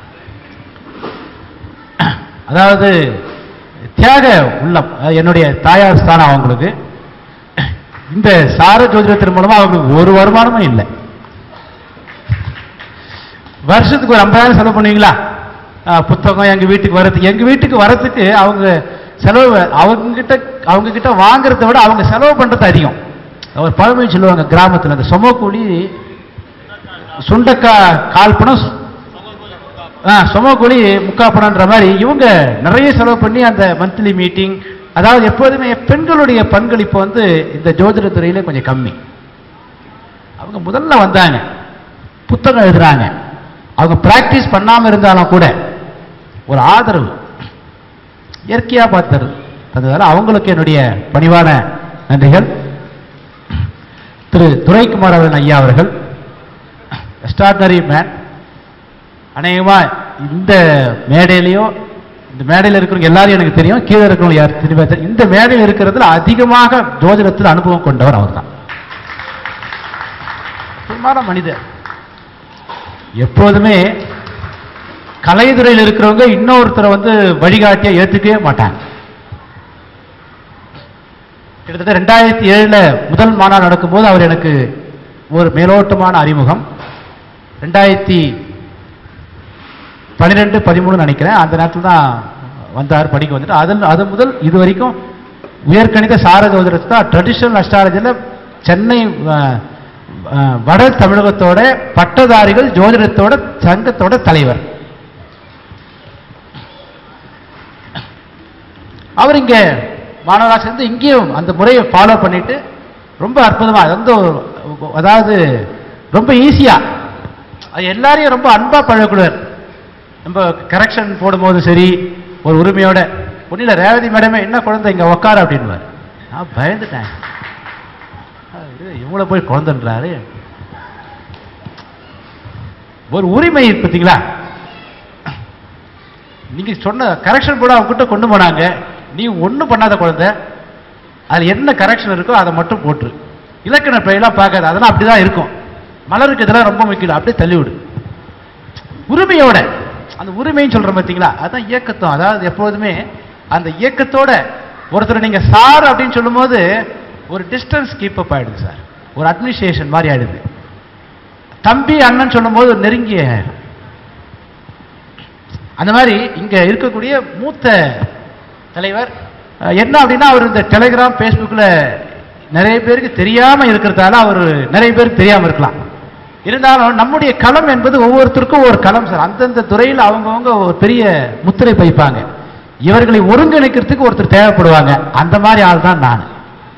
அதாவது தியாக உள்ளம் அதாவது என்னுடைய தாயார் ஸ்தானம் அவங்களுக்கு இந்த சார ஜோதிடத்தின் மூலமா அவங்களுக்கு ஒரு வருமானமும் இல்லை வருஷத்துக்கு ஒரு ஐம்பதாயிரம் செலவு பண்ணுவீங்களா ஆ, புத்தகம் எங்க வீட்டுக்கு வரதுக்கு எங்க வீட்டுக்கு வரதுக்கு அவங்க செலவு அவங்க கிட்ட அவங்க கிட்ட வாங்குறதை விட அவங்க செலவு பண்றது அதிகம் ஒரு பழமொழி சொல்லுவாங்க கிராமத்துல அந்த சொம கூலி சுண்டக்காய் கால் பணம் ஆ சுமக்கூலி முக்கா பணம்ன்ற மாதிரி இவங்க நிறைய செலவு பண்ணி அந்த மந்த்லி மீட்டிங் அதாவது எப்போதுமே பெண்களுடைய பங்களிப்பு வந்து இந்த ஜோதிட துறையில கொஞ்சம் கம்மி அவங்க முதல்ல வந்தாங்க புத்தகம் எழுதுறாங்க அவங்க பிராக்டிஸ் பண்ணாம இருந்தாலும் கூட ஒரு ஆதரவு இயற்கையா பார்த்தது அதனால அவங்களுக்கு என்னுடைய பணிவான நன்றிகள் திரு துரைக்குமாரவன் ஐயா அவர்கள் எக்ஸ்ட்ராடனரி மேன் அநேகமா இந்த மேடையிலையும் இந்த மேடையில் இருக்கிறவங்க எல்லாரும் எனக்கு தெரியும் கீழே இருக்கிறவங்க யார் திரும்ப தெரியும் இந்த மேடையில் இருக்கிறதுல அதிகமாக ஜோதிடத்தில் அனுபவம் கொண்டவர் அவர்தான் சும்மான மனிதர் எப்போதுமே கலைத்துறையில் இருக்கிறவங்க இன்னொருத்தரை வந்து வழிகாட்டியா ஏத்துக்கவே மாட்டாங்க கிட்டத்தட்ட ரெண்டாயிரத்தி ஏழுல முதல் மாநாடு நடக்கும்போது அவர் எனக்கு ஒரு மேலோட்டமான அறிமுகம் ரெண்டாயிரத்தி பன்னிரெண்டு பதிமூணு நினைக்கிறேன் அந்த நேரத்தில் தான் வந்தார் படிக்க வந்துட்டு அதில் அது முதல் இது வரைக்கும் உயர்கணித சாரஜோதிடத்தை தான் ட்ரெடிஷ்னல் அஸ்ட்ராலஜியில் சென்னை அஹ், அஹ், வட தமிழகத்தோட பட்டதாரிகள் ஜோதிடத்தோட சங்கத்தோட தலைவர் அவர் இங்க மாணவராக சேர்ந்து இங்கேயும் அந்த முறையை ஃபாலோ பண்ணிட்டு ரொம்ப அற்புதமா அது வந்து ஒரு- அதாவது ரொம்ப ஈஸியா அது எல்லாரையும் ரொம்ப அன்பா பழகக்கூடாது நம்ம கரெக்ஷன் போடும்போது சரி ஒரு உரிமையோட ஒன்றும் இல்லை ரேவதி மேடமே என்ன குழந்தை இங்க உக்கார அப்படின்னுவார் நான் பயந்துட்டேன் அது இவங்கள போய் குழந்தைன்றாரு ஒரு உரிமை பார்த்தீங்களா நீங்க சொன்ன கரெக்ஷன் கூட அவங்க கிட்ட கொண்டு போனாங்க நீ ஒண்ணும் பண்ணாத குழந்தை அதுல என்ன கரெக்ஷன் இருக்கோ அதை மட்டும் போட்டுரு இலக்கண பிழையெல்லாம் பார்க்காது அதெல்லாம் அப்படிதான் இருக்கும் மலருக்கு இதெல்லாம் ரொம்ப முக்கியம் அப்படியே தள்ளிவிடு உரிமையோட அந்த உரிமைன்னு சொல்றோம் பார்த்தீங்களா அதான் இயக்கத்துவம் அதாவது எப்போதுமே அந்த இயக்கத்தோட ஒருத்தர் நீங்க சார் அப்படின்னு சொல்லும்போது ஒரு டிஸ்டன்ஸ் கீப் அப் ஆயிடுது சார் ஒரு அட்மினிஸ்ட்ரேஷன் மாதிரி ஆயிடுது தம்பி அண்ணன் சொல்லும்போது ஒரு நெருங்கிய அந்த மாதிரி இங்க இருக்கக்கூடிய மூத்த தலைவர் அஹ், என்ன அப்படின்னா அவர் இந்த டெலிகிராம் ஃபேஸ்புக்கில் நிறைய பேருக்கு தெரியாம இருக்கிறதால அவர் நிறைய பேருக்கு தெரியாம இருக்கலாம் இருந்தாலும் நம்முடைய களம் என்பது ஒவ்வொருத்தருக்கும் ஒரு களம் சார் அந்தந்த துறையில் அவங்கவங்க ஒரு பெரிய முத்திரை பதிப்பாங்க இவர்களை ஒருங்கிணைக்கிறதுக்கு ஒருத்தர் தேவைப்படுவாங்க அந்த மாதிரி ஆள் தான் நான்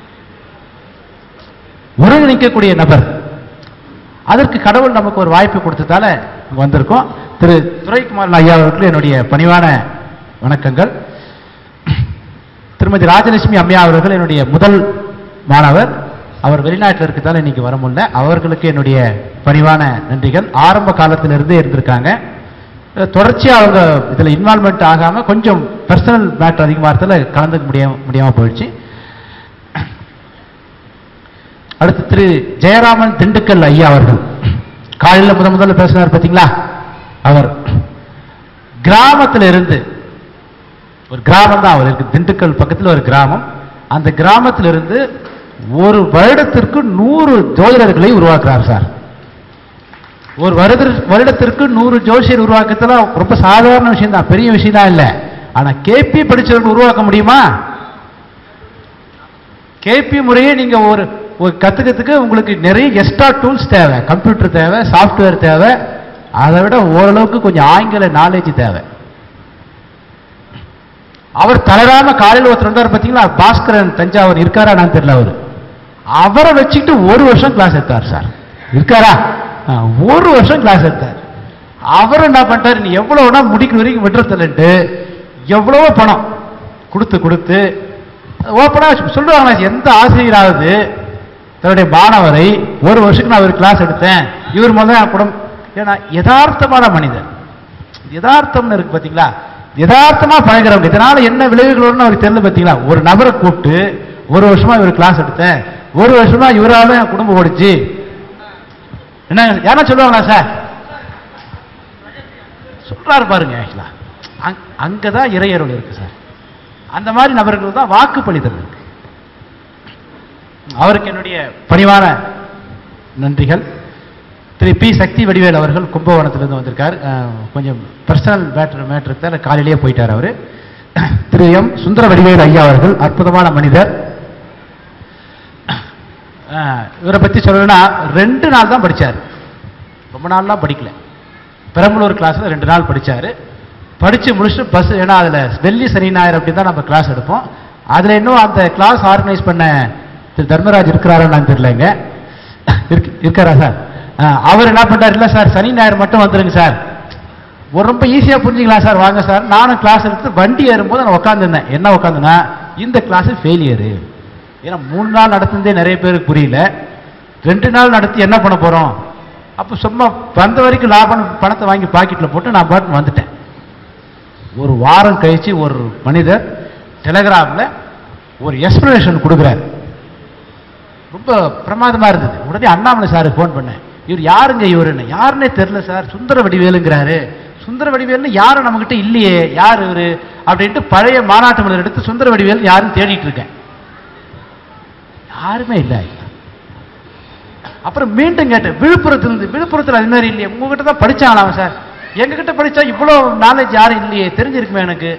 ஒருங்கிணைக்கக்கூடிய நபர் அதற்கு கடவுள் நமக்கு ஒரு வாய்ப்பு கொடுத்ததால இங்க வந்திருக்கோம் திரு துரைக்குமார் ஐயா அவர்களுக்கு என்னுடைய பணிவான வணக்கங்கள் திருமதி ராஜலட்சுமி அம்மையா அவர்கள் என்னுடைய முதல் மாணவர் அவர் வெளிநாட்டில் இருக்கிறதால இன்னைக்கு வர முடியல அவர்களுக்கு என்னுடைய பணிவான நன்றிகள் ஆரம்ப காலத்திலிருந்தே இருந்திருக்காங்க அஹ் தொடர்ச்சியா அவங்க இதுல இன்வால்மெண்ட் ஆகாம கொஞ்சம் பர்சனல் மேட்டர் அதிகமாக இருந்ததுல கலந்துக்க முடியாம முடியாம போயிடுச்சு அடுத்து திரு ஜெயராமன் திண்டுக்கல் ஐயா அவர்கள் காலையில முத முதல்ல பேசினார் பாத்தீங்களா அவர் கிராமத்துல இருந்து ஒரு கிராமம் தான் அவர் இருக்கு திண்டுக்கல் பக்கத்துல ஒரு கிராமம் அந்த கிராமத்துல இருந்து ஒரு வருடத்திற்கு நூறு ஜோதிடர்களை உருவாக்குறார் சார் ஒரு வருட வருடத்திற்கு நூறு ஜோசியர் உருவாக்கத்துல ரொம்ப சாதாரண விஷயம் தான் பெரிய விஷயம் தான் இல்லை ஆனா கேபி படிச்சவர்கள் உருவாக்க முடியுமா கேபி முறையே நீங்க ஒரு ஒரு கத்துக்கிறதுக்கு உங்களுக்கு நிறைய எக்ஸ்ட்ரா டூல்ஸ் தேவை கம்ப்யூட்டர் தேவை சாஃப்ட்வேர் தேவை அதை விட ஓரளவுக்கு கொஞ்சம் ஆங்கில நாலேஜ் தேவை அவர் தளராம காலையில் ஒருத்தர் வந்தார் பார்த்தீங்களா பாஸ்கரன் தஞ்சாவூர் இருக்காரா நான் தெரியல அவரு அவரை வச்சுக்கிட்டு ஒரு வருஷம் கிளாஸ் எடுத்தார் சார் இருக்காரா ஆ, ஒரு வருஷம் கிளாஸ் எடுத்தார் அவர் என்ன பண்ணிட்டாரு நீ எவ்வளவுனா முடிக்கிற வரைக்கும் விட்டுறதுலன்ட்டு எவ்வளவோ பணம் கொடுத்து கொடுத்து ஓப்பனா சொல்லுவாங்களா எந்த ஆசிரியராவது தன்னுடைய மாணவரை ஒரு வருஷத்துக்கு நான் ஒரு கிளாஸ் எடுத்தேன் இவர் முதல்ல என் குடும்பம் ஏன்னா யதார்த்தமான மனிதன் யதார்த்தம்னு இருக்கு பாத்தீங்களா யதார்த்தமா பழகிறவங்க இதனால என்ன விளைவுகள் வரும்னு அவருக்கு தெரியல பாத்தீங்களா ஒரு நபரை கூப்பிட்டு ஒரு வருஷமா இவர் கிளாஸ் எடுத்தேன் ஒரு வருஷமா இவரால என் குடும்பம் ஓடிச்சு என்ன யாரா சொல்லுவாங்களா சார் சொல்றாரு பாருங்க ஆக்சுவலா அங்கதான் இறையருள் இருக்கு சார் அந்த மாதிரி நபர்கள் தான் வாக்குப்பளித்தல் இருக்கு அவருக்கு என்னுடைய பணிவான நன்றிகள் திரு பி சக்தி வடிவேல் அவர்கள் கும்பகோணத்திலிருந்து வந்திருக்கார் அஹ், கொஞ்சம் பர்சனல் மேட்ரு மேட்ரு காலையிலேயே போயிட்டார் அவரு திரு எம் சுந்தர வடிவேல் ஐயா அவர்கள் அற்புதமான மனிதர் அஹ், இவரை பத்தி சொல்லணும்னா ரெண்டு நாள் தான் படிச்சார் ரொம்ப நாள்லாம் படிக்கல பெரம்பலூர் கிளாஸில் ரெண்டு நாள் படிச்சாரு படித்து முடிச்சுட்டு பஸ் ஏன்னா அதில் வெள்ளி சனி ஞாயிறு அப்படி தான் நம்ம கிளாஸ் எடுப்போம் அதில் இன்னும் அந்த கிளாஸ் ஆர்கனைஸ் பண்ண திரு தர்மராஜ் இருக்கிறாரான்னு தெரியலங்க இருக்கு இருக்காரா சார் ஆ, அவர் என்ன பண்ணார் இல்லை சார் சனி ஞாயிறு மட்டும் வந்துருங்க சார் ஒரு ரொம்ப ஈஸியாக புரிஞ்சுக்கலாம் சார் வாங்க சார் நானும் கிளாஸ் எடுத்து வண்டி ஏறும்போது நான் உட்காந்துருந்தேன் என்ன உட்காந்துனா இந்த கிளாஸ் ஃபெயிலியரு ஏன்னா மூணு நாள் நடத்துனதே நிறைய பேருக்கு புரியல ரெண்டு நாள் நடத்தி என்ன பண்ண போகிறோம் அப்போ சும்மா வந்த வரைக்கும் லாபம் பணத்தை வாங்கி பாக்கெட்டில் போட்டு நான் பாட்டு வந்துட்டேன் ஒரு வாரம் கழிச்சு ஒரு மனிதர் டெலகிராமில் ஒரு எக்ஸ்பிளனேஷன் கொடுக்குறாரு ரொம்ப பிரமாதமா இருந்தது உடனே அண்ணாமலை சாருக்கு ஃபோன் பண்ணேன் இவர் யாருங்க இவருன்னு யாருன்னே தெரியல சார் சுந்தர வடிவேலுங்கிறாரு சுந்தர வடிவேல்னு யாரும் நம்மகிட்ட இல்லையே யார் இவரு அப்படின்ட்டு பழைய மாநாட்டு மலர் எடுத்து சுந்தர வடிவேல் யாரும் தேடிட்டு இருக்கேன் யாருமே இல்லை அப்புறம் மீண்டும் கேட்டேன் விழுப்புரத்துல இருந்து விழுப்புரத்தில் அது மாதிரி இல்லையே உங்ககிட்ட தான் படிச்சாங்களாம் சார் எங்ககிட்ட படிச்சா இவ்வளோ நாலேஜ் யாரும் இல்லையே தெரிஞ்சிருக்குமே எனக்கு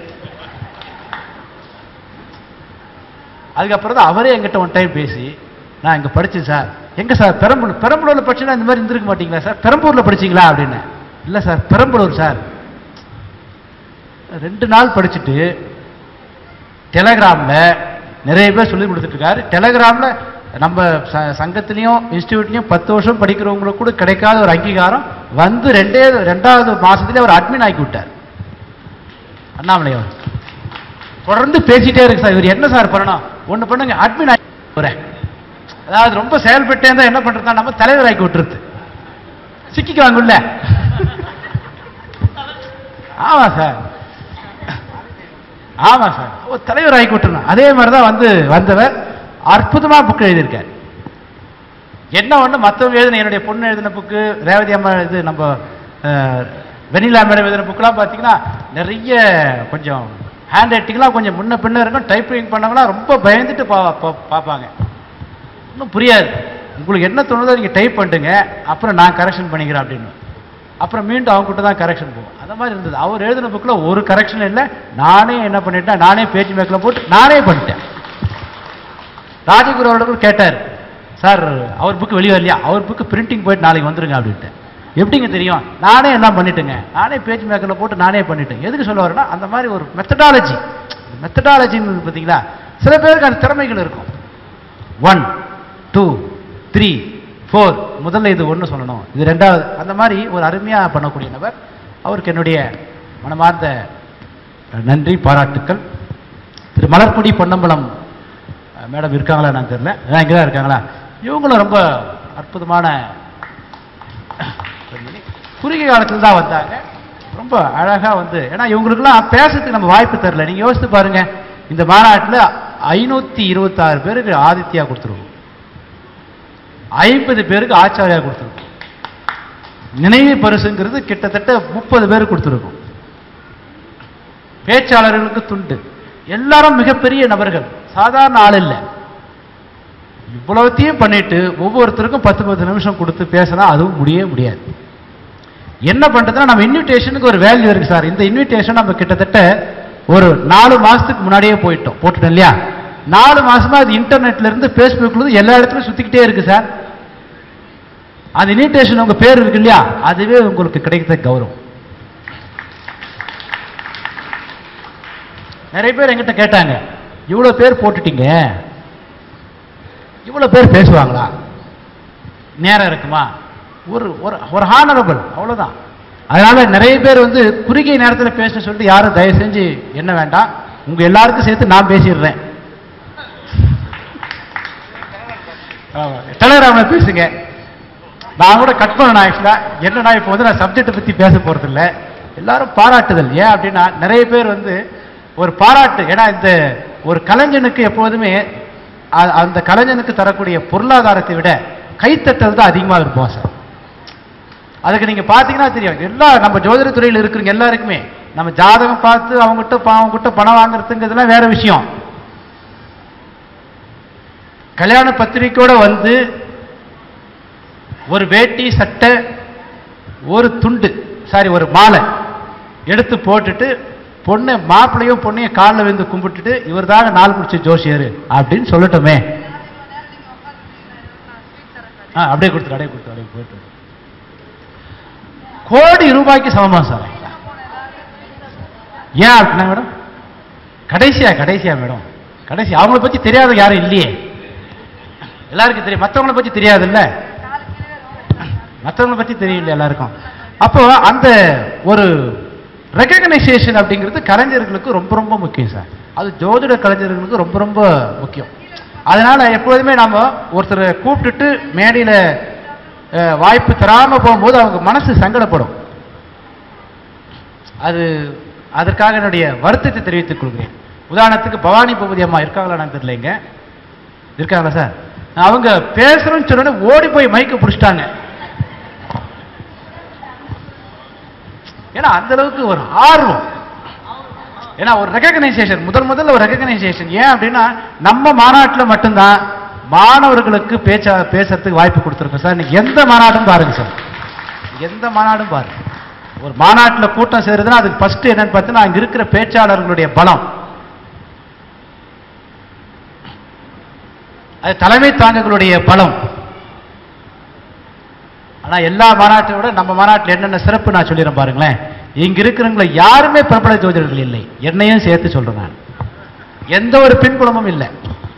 அதுக்கப்புறம் தான் அவரே என்கிட்ட ஒன் டைம் பேசி நான் இங்கே படித்தேன் சார் எங்கே சார் பெரம்பலூர் பெரம்பலூரில் படிச்சுன்னா இந்த மாதிரி இருந்திருக்க மாட்டீங்களா சார் பெரம்பூரில் படிச்சீங்களா அப்படின்னு இல்லை சார் பெரம்பலூர் சார் ரெண்டு நாள் படிச்சுட்டு டெலகிராமில் நிறைய பேர் சொல்லி கொடுத்துட்ருக்காரு டெலகிராமில் நம்ம ச- சங்கத்திலையும் இன்ஸ்டியூட்லையும் பத்து வருஷம் படிக்கிறவங்களுக்கு கூட கிடைக்காத ஒரு அங்கீகாரம் வந்து ரெண்டே ரெண்டாவது மாசத்துலயே அவர் அட்மின் ஆக்கி விட்டார் அண்ணாமலை அவர் தொடர்ந்து பேசிட்டே இருக்கு சார் இவர் என்ன சார் பண்ணணும் ஒன்று பண்ணுங்க அட்மின் ஆகி போறேன் அதாவது ரொம்ப செயல்பட்டே இருந்தா என்ன பண்றதா நம்ம தலைவர் ஆக்கி விட்டுருது சிக்கிக்குவாங்கல்ல ஆமா சார் ஆமா சார் ஒரு தலைவர் ஆக்கி விட்டுருணும் அதே மாதிரி தான் வந்து வந்தவர் அற்புதமா புக் எழுதியிருக்கார் என்ன ஒண்ணு மற்றவங்க எழுதின என்னுடைய பொண்ணு எழுதின புக்கு ரேவதி அம்மா இது நம்ம அஹ், வெண்ணிலா மேடம் எழுதின புக்கெல்லாம் பார்த்தீங்கன்னா நிறைய கொஞ்சம் ஹேண்ட் ரைட்டிங்லாம் கொஞ்சம் முன்ன பின்ன இருக்கும் டைப்பிங் பண்ணவங்களாம் ரொம்ப பயந்துட்டு பா பா- பார்ப்பாங்க ஒன்றும் புரியாது உங்களுக்கு என்ன தோணுதோ நீங்கள் டைப் பண்ணிட்டுங்க அப்புறம் நான் கரெக்ஷன் பண்ணிக்கிறேன் அப்படின்னு அப்புறம் மீண்டும் அவங்ககிட்ட தான் கரெக்ஷன் போகும் அந்த மாதிரி இருந்தது அவர் எழுதின புக்கில் ஒரு கரெக்ஷன் இல்லை நானே என்ன பண்ணிட்டேன் நானே பேச்சு மேக்கில் போட்டு நானே பண்ணிட்டேன் ராஜகுரு அவர்களும் கேட்டார் சார் அவர் புக்கு வெளியே வரலையா அவர் புக்கு பிரிண்டிங் போயிட்டு நாளைக்கு வந்துருங்க அப்படின்ட்டு எப்படிங்க தெரியும் நானே எல்லாம் பண்ணிட்டேங்க நானே பேஜ் மேக்கரில் போட்டு நானே பண்ணிட்டேன் எதுக்கு சொல்ல வரேன்னா அந்த மாதிரி ஒரு மெத்தடாலஜி மெத்தடாலஜின்னு பார்த்தீங்களா சில பேருக்கு அந்த திறமைகள் இருக்கும் ஒன் டூ த்ரீ ஃபோர் முதல்ல இது ஒன்று சொல்லணும் இது ரெண்டாவது அந்த மாதிரி ஒரு அருமையாக பண்ணக்கூடிய நபர் அவருக்கு என்னுடைய மனமார்ந்த நன்றி பாராட்டுக்கள் திரு மலர்கொடி பொன்னம்பலம் அஹ், மேடம் இருக்காங்களா நான் தெரியல அதான் இங்கே தான் இருக்காங்களா இவங்களும் ரொம்ப அற்புதமான பெண்மணி. குறுகிய காலத்தில் தான் வந்தாங்க ரொம்ப அழகா வந்து ஏன்னா இவங்களுக்குலாம் பேசுறதுக்கு நம்ம வாய்ப்பு தரல நீங்க யோசித்து பாருங்க இந்த மாநாட்டில் ஐநூத்தி இருபத்தாறு பேருக்கு ஆதித்யா கொடுத்துருவோம் ஐம்பது பேருக்கு ஆச்சாரியா கொடுத்துருக்கோம் நினைவு பரிசுங்கிறது கிட்டத்தட்ட முப்பது பேர் கொடுத்துருக்கோம் பேச்சாளர்களுக்கு துண்டு எல்லாரும் மிகப்பெரிய நபர்கள் சாதாரண ஆள் இல்லை இவ்வளவுத்தையும் பண்ணிட்டு ஒவ்வொருத்தருக்கும் பத்து பத்து நிமிஷம் கொடுத்து பேசினா அதுவும் முடியவே முடியாது என்ன பண்றதுன்னா நம்ம இன்விடேஷனுக்கு ஒரு வேல்யூ இருக்கு சார் இந்த இன்விடேஷன் நம்ம கிட்டத்தட்ட ஒரு நாலு மாசத்துக்கு முன்னாடியே போயிட்டோம் போட்டுட்டோம் இல்லையா நாலு மாசமா அது இன்டர்நெட்ல இருந்து ஃபேஸ்புக்ல இருந்து எல்லா இடத்துலயும் சுத்திக்கிட்டே இருக்கு சார் அந்த இன்விடேஷன் உங்க பேர் இருக்கு இல்லையா அதுவே உங்களுக்கு கிடைக்கிற கௌரவம் நிறைய பேர் என்கிட்ட கேட்டாங்க இவ்வளவு பேர் போட்டுட்டீங்க இவ்வளவு பேர் பேசுவாங்களா நேரம் இருக்குமா ஒரு ஒரு ஒரு ஹானரபிள் அவ்வளவுதான் அதனால நிறைய பேர் வந்து குறுகிய நேரத்தில் பேச சொல்லிட்டு யாரும் தயவு செஞ்சு என்ன வேண்டாம் உங்க எல்லாருக்கும் சேர்த்து நான் பேசிடுறேன் டெலகிராம்ல பேசுங்க நான் கூட கட் பண்ணணும் ஆக்சுவலா என்னன்னா இப்போ வந்து நான் சப்ஜெக்டை பத்தி பேச போறது இல்ல எல்லாரும் பாராட்டுதல் ஏன் அப்படின்னா நிறைய பேர் வந்து ஒரு பாராட்டு ஏன்னா இந்த ஒரு கலைஞனுக்கு எப்போதுமே அ- அந்த கலைஞனுக்கு தரக்கூடிய பொருளாதாரத்தை விட கைத்தட்டல் தான் அதிகமாக இருப்போம் சார் அதுக்கு நீங்க பாத்தீங்கன்னா தெரியும் எல்லா நம்ம ஜோதிட துறையில் இருக்கிறவங்க எல்லாருக்குமே நம்ம ஜாதகம் பார்த்து அவங்ககிட்ட ப- அவங்ககிட்ட பணம் வாங்குறதுங்கிறதுலாம் வேற விஷயம் கல்யாண பத்திரிக்கையோட வந்து ஒரு வேட்டி சட்டை ஒரு துண்டு சாரி ஒரு மாலை எடுத்து போட்டுட்டு பொண்ணு மாப்பிள்ளையும் பொண்ணையும் காலில் விழுந்து கும்பிட்டுட்டு இவர் தாங்க நாள் குடிச்ச ஜோசியர் அப்படின்னு சொல்லட்டுமே ஆ அப்படியே கொடுத்துரு அப்படியே கொடுத்துரு அப்படியே போயிட்டு கோடி ரூபாய்க்கு சமமா சார் ஏன் அப்படின்னா மேடம் கடைசியா கடைசியா மேடம் கடைசி அவங்கள பத்தி தெரியாத யாரும் இல்லையே எல்லாருக்கும் தெரியும் மற்றவங்கள பத்தி தெரியாதுல்ல மற்றவங்கள பத்தி தெரியல எல்லாருக்கும் அப்போ அந்த ஒரு ரெகக்னைசேஷன் அப்படிங்கிறது கலைஞர்களுக்கு ரொம்ப ரொம்ப முக்கியம் சார் அது ஜோதிட கலைஞர்களுக்கு ரொம்ப ரொம்ப முக்கியம் அதனால எப்பொழுதுமே நாம ஒருத்தரை கூப்பிட்டுட்டு மேடையில அஹ், வாய்ப்பு தராம போகும்போது அவங்க மனசு சங்கடப்படும் அது அதற்காக என்னுடைய வருத்தத்தை தெரிவித்துக் கொள்கிறேன் உதாரணத்துக்கு பவானி பூபதி அம்மா இருக்காங்களா நான் தெரியலைங்க இருக்காங்களா சார் அவங்க பேசுறோம்னு சொன்ன உடனே ஓடி போய் மைக்க பிடிச்சிட்டாங்க ஏன்னா அந்த அளவுக்கு ஒரு ஆர்வம் ஏன்னா ஒரு ரெகக்னைசேஷன் முதல் முதல்ல ஒரு ரெகக்னைசேஷன் ஏன் அப்படின்னா நம்ம மாநாட்டில் மட்டும்தான் மாணவர்களுக்கு பேச்ச பேசுறதுக்கு வாய்ப்பு கொடுத்துருக்கோம் சார் நீங்க எந்த மாநாடும் பாருங்க சார் எந்த மாநாடும் பாருங்க ஒரு மாநாட்டில் கூட்டம் சேருதுன்னா அதுக்கு ஃபர்ஸ்ட் என்னன்னு பார்த்தீங்கன்னா அங்க இருக்கிற பேச்சாளர்களுடைய பலம் அது தலைமை தாங்கங்களுடைய பலம் ஆனா எல்லா மாநாட்டை விட நம்ம மாநாட்டில் என்னென்ன சிறப்பு நான் சொல்லிடுறேன் பாருங்களேன் இங்க இருக்கிறவங்கள யாருமே பிரபல ஜோதிடர்கள் இல்லை என்னையும் சேர்த்து சொல்றேன் நான் எந்த ஒரு பின்புலமும் இல்லை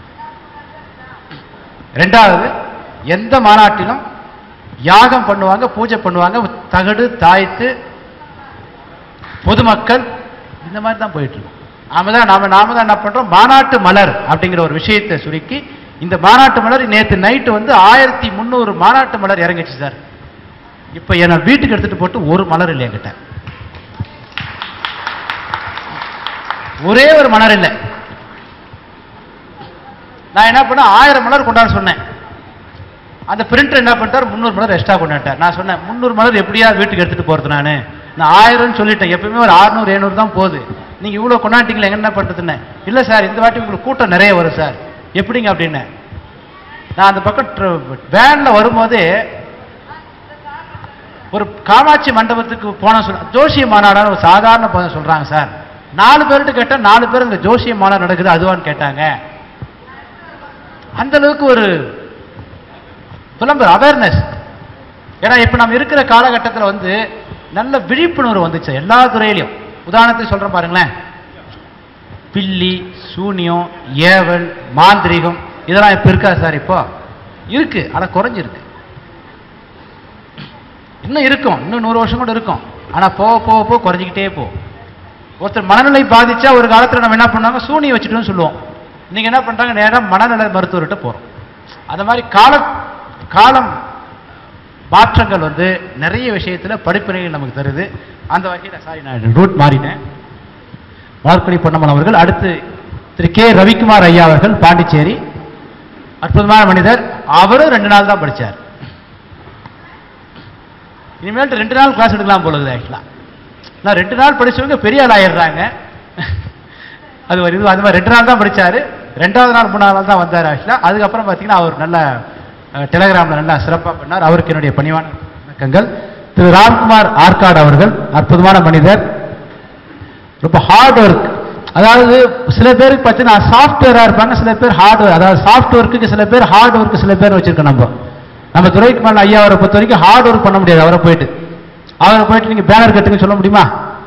ரெண்டாவது எந்த மாநாட்டிலும் யாகம் பண்ணுவாங்க பூஜை பண்ணுவாங்க தகடு தாய்த்து பொதுமக்கள் இந்த மாதிரி தான் போயிட்டு இருக்கும் நாம தான் நாம நாம தான் என்ன பண்றோம் மாநாட்டு மலர் அப்படிங்கிற ஒரு விஷயத்தை சுருக்கி இந்த மாநாட்டு மலர் நேத்து நைட்டு வந்து ஆயிரத்தி முந்நூறு மாநாட்டு மலர் இறங்கிச்சு சார் இப்ப என்ன வீட்டுக்கு எடுத்துட்டு போட்டு ஒரு மலர் இல்லை என்கிட்ட ஒரே ஒரு மலர் இல்லை நான் என்ன பண்ண ஆயிரம் மலர் கொண்டாட சொன்னேன் அந்த பிரிண்டர் என்ன பண்ணிட்டார் முந்நூறு மலர் எக்ஸ்ட்ரா கொண்டாட்டார் நான் சொன்னேன் முந்நூறு மலர் எப்படியா வீட்டுக்கு எடுத்துட்டு போறது நான் நான் ஆயிரம்னு சொல்லிட்டேன் எப்பயுமே ஒரு அறுநூறு எழுநூறு தான் போகுது நீங்க இவ்வளவு கொண்டாட்டிங்களே என்ன பண்றதுன்னு இல்ல சார் இந்த வாட்டி உங்களுக்கு கூட்டம் நிறைய வரும் சார் எப்படிங்க அப்படின்னு நான் அந்த பக்கம் வேன்ல வரும்போதே ஒரு காமாட்சி மண்டபத்துக்கு போன சொல்ல ஜோசிய மாநாடான ஒரு சாதாரண பதம் சொல்றாங்க சார் நாலு பேர்கிட்ட கேட்டா நாலு பேர் இந்த ஜோசிய மாநாடு நடக்குது அதுவான்னு கேட்டாங்க அந்த அளவுக்கு ஒரு விளம்பரம் அவேர்னஸ் ஏன்னா இப்ப நம்ம இருக்கிற காலகட்டத்தில் வந்து நல்ல விழிப்புணர்வு வந்துச்சு எல்லா துறையிலையும் உதாரணத்துக்கு சொல்றேன் பாருங்களேன் பில்லி சூனியம் ஏவல் மாந்திரீகம் இதெல்லாம் இப்ப இருக்கா சார் இப்போ இருக்கு ஆனா குறைஞ்சிருக்கு இன்னும் இருக்கும் இன்னும் நூறு வருஷம் கூட இருக்கும் ஆனா போக போக போக குறைஞ்சிக்கிட்டே போ ஒருத்தர் மனநிலை பாதிச்சா ஒரு காலத்துல நம்ம என்ன பண்ணாங்க சூனியம் வச்சுட்டோம்னு சொல்லுவோம் நீங்க என்ன பண்றாங்க நேரா மனநல மருத்துவர்கிட்ட போறோம் அந்த மாதிரி கால காலம் மாற்றங்கள் வந்து நிறைய விஷயத்துல படிப்பினைகள் நமக்கு தருது அந்த வகையில் சாரி நான் ரூட் மாறினேன் வார்க்கடி பொன்னம்மன் அவர்கள் அடுத்து திரு கே ரவிக்குமார் ஐயா அவர்கள் பாண்டிச்சேரி அற்புதமான மனிதர் அவரும் ரெண்டு நாள் தான் படிச்சார் இனிமேல் ரெண்டு நாள் கிளாஸ் எடுக்கலாம் போல இருக்குது ஆக்சுவலா நான் ரெண்டு நாள் படிச்சவங்க பெரிய ஆள் ஆயிடுறாங்க அது ஒரு இது அது மாதிரி ரெண்டு நாள் தான் படிச்சாரு ரெண்டாவது நாள் மூணாவது நாள் தான் வந்தார் ஆக்சுவலா அதுக்கப்புறம் பார்த்தீங்கன்னா அவர் நல்ல அஹ், டெலிகிராம்ல நல்லா சிறப்பாக பண்ணார் அவருக்கு என்னுடைய பணிவான வணக்கங்கள் திரு ராம்குமார் ஆற்காடு அவர்கள் அற்புதமான மனிதர் ரொம்ப ஹார்ட் ஒர்க் அதாவது சில பேருக்கு பார்த்தீங்கன்னா சாஃப்ட்வேரா இருப்பாங்க சில பேர் ஹார்ட்வேர் அதாவது சாஃப்ட் ஒர்க்குக்கு சில பேர் ஹார்ட் ஒர்க்கு சில பேர் வச்சிருக்கோம் நம்ம நம்ம துறைக்கு மேல ஐயா அவரை பொறுத்த வரைக்கும் ஹார்ட் ஒர்க் பண்ண முடியாது அவரை போயிட்டு அவரை போயிட்டு நீங்க பேனர் கட்டுங்க சொல்ல முடியுமா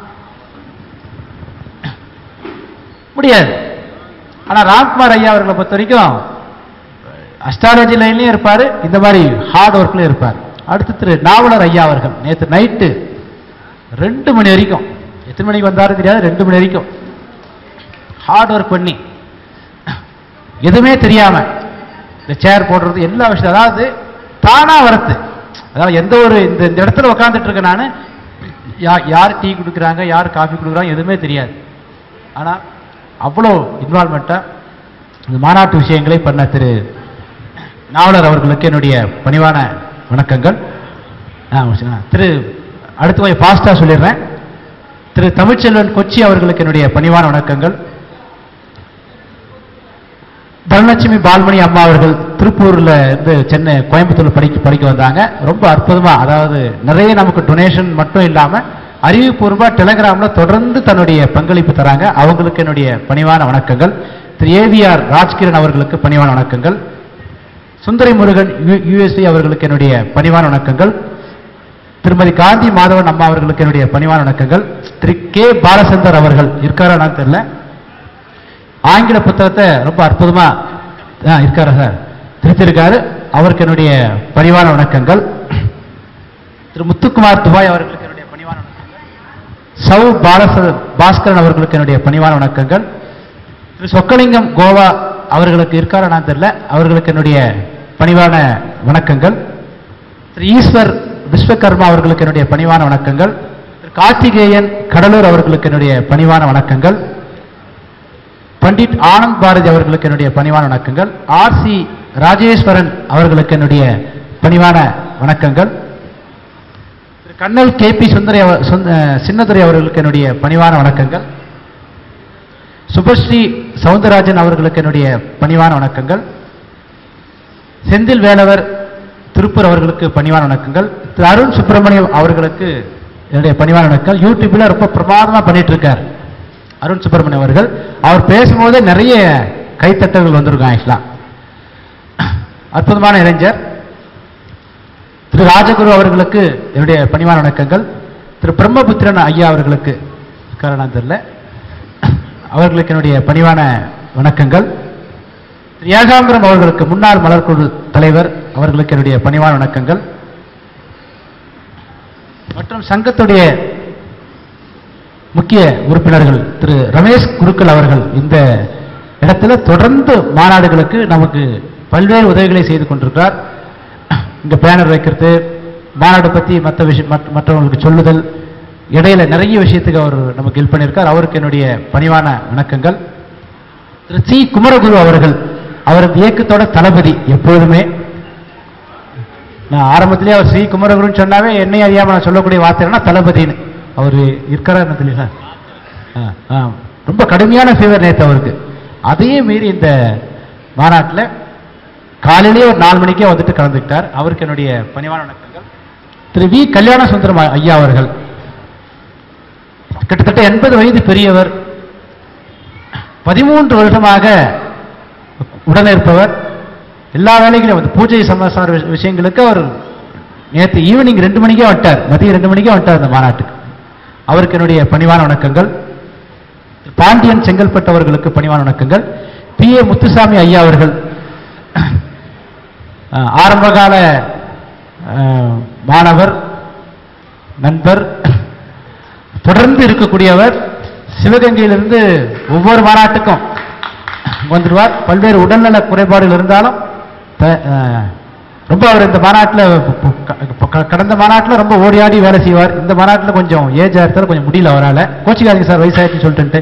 முடியாது ஆனா ராம்குமார் ஐயா அவர்களை பொறுத்த வரைக்கும் அஸ்ட்ராலஜி லைன்லயும் இருப்பாரு இந்த மாதிரி ஹார்ட் ஒர்க்லயும் இருப்பார் அடுத்து திரு நாவலர் ஐயா அவர்கள் நேற்று நைட்டு ரெண்டு மணி வரைக்கும் எத்தனை மணிக்கு வந்தாரு தெரியாது ரெண்டு மணி வரைக்கும் ஹார்ட் ஒர்க் பண்ணி எதுவுமே தெரியாம இந்த சேர் போடுறது எல்லா விஷயம் அதாவது தானா வரத்து அதாவது எந்த ஒரு இந்த இந்த இடத்துல உட்காந்துட்டு இருக்கேன் நான் யார் டீ கொடுக்குறாங்க யார் காஃபி கொடுக்குறாங்க எதுவுமே தெரியாது ஆனா அவ்வளோ இன்வால்மெண்ட்டா இந்த மாநாட்டு விஷயங்களை பண்ண திரு நாவலர் அவர்களுக்கு என்னுடைய பணிவான வணக்கங்கள் ஆ, ஆ, திரு அடுத்து கொஞ்சம் ஃபாஸ்ட்டாக சொல்லிடுறேன் திரு தமிழ்ச்செல்வன் கொச்சி அவர்களுக்கு என்னுடைய பணிவான வணக்கங்கள் தனலட்சுமி பால்மணி அம்மா அவர்கள் திருப்பூர்ல இருந்து சென்னை கோயம்புத்தூர்ல படிக்க படிக்க வந்தாங்க ரொம்ப அற்புதமா அதாவது நிறைய நமக்கு டொனேஷன் மட்டும் இல்லாம அறிவுபூர்வமா டெலிகிராம்ல தொடர்ந்து தன்னுடைய பங்களிப்பு தராங்க அவங்களுக்கு என்னுடைய பணிவான வணக்கங்கள் திரு ஏவிஆர் ராஜ்கிரண் அவர்களுக்கு பணிவான வணக்கங்கள் சுந்தரி முருகன் யுஎஸ்ஏ அவர்களுக்கு என்னுடைய பணிவான வணக்கங்கள் திருமதி காந்தி மாதவன் அம்மா அவர்களுக்கு என்னுடைய பணிவான வணக்கங்கள் திரு கே பாலச்சந்தர் அவர்கள் இருக்காரா நான் தெரியல ஆங்கில புத்தகத்தை ரொம்ப அற்புதமா ஆ, இருக்காரா சார் திருத்திருக்காரு அவருக்கு என்னுடைய பணிவான வணக்கங்கள் திரு முத்துக்குமார் துபாய் அவர்களுக்கு என்னுடைய பணிவான வணக்கங்கள் சவு பாலச பாஸ்கரன் அவர்களுக்கு என்னுடைய பணிவான வணக்கங்கள் திரு சொக்கலிங்கம் கோவா அவர்களுக்கு இருக்காரா நான் தெரியல அவர்களுக்கு என்னுடைய பணிவான வணக்கங்கள் திரு ஈஸ்வர் விஸ்வகர்மா அவர்களுக்கு என்னுடைய பணிவான வணக்கங்கள் திரு கார்த்திகேயன் கடலூர் அவர்களுக்கு என்னுடைய பணிவான வணக்கங்கள் பண்டிட் ஆனந்த் பாரதி அவர்களுக்கு என்னுடைய பணிவான வணக்கங்கள் ஆர் சி ராஜேஸ்வரன் அவர்களுக்கு என்னுடைய பணிவான வணக்கங்கள் திரு கண்ணல் கே பி சுந்தரி அவ- சுந்த- சின்னதுரை அவர்களுக்கு என்னுடைய பணிவான வணக்கங்கள் சுபஸ்ரீ சவுந்தரராஜன் அவர்களுக்கு என்னுடைய பணிவான வணக்கங்கள் செந்தில் வேலவர் திருப்பூர் அவர்களுக்கு பணிவான வணக்கங்கள் திரு அருண் சுப்பிரமணியம் அவர்களுக்கு என்னுடைய பணிவான வணக்கங்கள் யூடியூப்ல ரொம்ப பிரமாதமா பண்ணிட்டு இருக்கார் அருண் சுப்பிரமணியம் அவர்கள் அவர் பேசும்போதே நிறைய கைத்தட்டல்கள் வந்திருக்கும் ஆக்சுவலா அற்புதமான இளைஞர் திரு ராஜகுரு அவர்களுக்கு என்னுடைய பணிவான வணக்கங்கள் திரு பிரம்மபுத்திரன் ஐயா அவர்களுக்கு காரணம் தெரியல அவர்களுக்கு என்னுடைய பணிவான வணக்கங்கள் திரு ஏகாம்பரம் அவர்களுக்கு முன்னாள் மலர்குழு தலைவர் அவர்களுக்கு என்னுடைய பணிவான வணக்கங்கள் மற்றும் சங்கத்துடைய முக்கிய உறுப்பினர்கள் திரு ரமேஷ் குருக்கள் அவர்கள் இந்த இடத்துல தொடர்ந்து மாநாடுகளுக்கு நமக்கு பல்வேறு உதவிகளை செய்து கொண்டிருக்கிறார் இங்க பேனர் வைக்கிறது மாநாடு பத்தி மற்ற விஷயம் மற்ற- மற்றவங்களுக்கு சொல்லுதல் இடையில நிறைய விஷயத்துக்கு அவர் நமக்கு ஹெல்ப் பண்ணியிருக்கார் அவருக்கு என்னுடைய பணிவான வணக்கங்கள் திரு சி குமரகுரு அவர்கள் அவரது இயக்கத்தோட தளபதி எப்பொழுதுமே நான் ஆரம்பத்திலே அவர் ஸ்ரீ குமரகுருன்னு சொன்னாவே என்னை அறியாம நான் சொல்லக்கூடிய வார்த்தைன்னா தளபதின்னு அவர் இருக்காரா என்ன தெரியல ஆ, ஆ. ரொம்ப கடுமையான ஃபீவர் நேற்று அவருக்கு அதையே மீறி இந்த மாநாட்டில் காலையிலேயே ஒரு நாலு மணிக்கே வந்துட்டு கலந்துக்கிட்டார் அவருக்கு என்னுடைய பணிவான வணக்கங்கள் திரு வி கல்யாண சுந்தரம் ஐயா அவர்கள் கிட்டத்தட்ட எண்பது வயது பெரியவர் பதிமூன்று வருடமாக உடனே இருப்பவர் எல்லா வேலைகளையும் வந்து பூஜை சம்பந்தமான விஷ- விஷயங்களுக்கு அவர் நேற்று ஈவினிங் ரெண்டு மணிக்கே வந்துட்டார் மதியம் ரெண்டு மணிக்கே வந்துட்டார் அந்த மாநாட்டுக்கு அவருக்கு என்னுடைய பணிவான வணக்கங்கள் பாண்டியன் செங்கல்பட்டு அவர்களுக்கு பணிவான வணக்கங்கள் பி ஏ முத்துசாமி ஐயா அவர்கள் அஹ், ஆரம்பகால அஹ், மாணவர் நண்பர் தொடர்ந்து இருக்கக்கூடியவர் சிவகங்கையிலிருந்து ஒவ்வொரு மாநாட்டுக்கும் வந்துடுவார் பல்வேறு உடல்நல குறைபாடுகள் இருந்தாலும் த- அஹ், ரொம்ப அவர் இந்த மாநாட்டில் கடந்த மாநாட்டில் ரொம்ப ஓடி ஆடி வேலை செய்வார் இந்த மாநாட்டில் கொஞ்சம் ஏஜ் ஆகிறதால கொஞ்சம் முடியல அவரால் கோச்சிக்காதீங்க சார் வயசாயிடுச்சுன்னு சொல்லிட்டு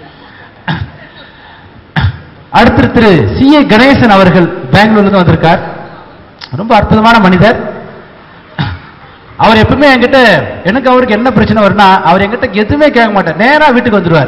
அடுத்து திரு சி ஏ கணேசன் அவர்கள் பெங்களூர்லேருந்து வந்திருக்கார் ரொம்ப அற்புதமான மனிதர் அவர் எப்பவுமே என்கிட்ட எனக்கு அவருக்கு என்ன பிரச்சனை வரும்னா அவர் என்கிட்ட எதுவுமே கேட்க மாட்டார் நேரா வீட்டுக்கு வந்துடுவார்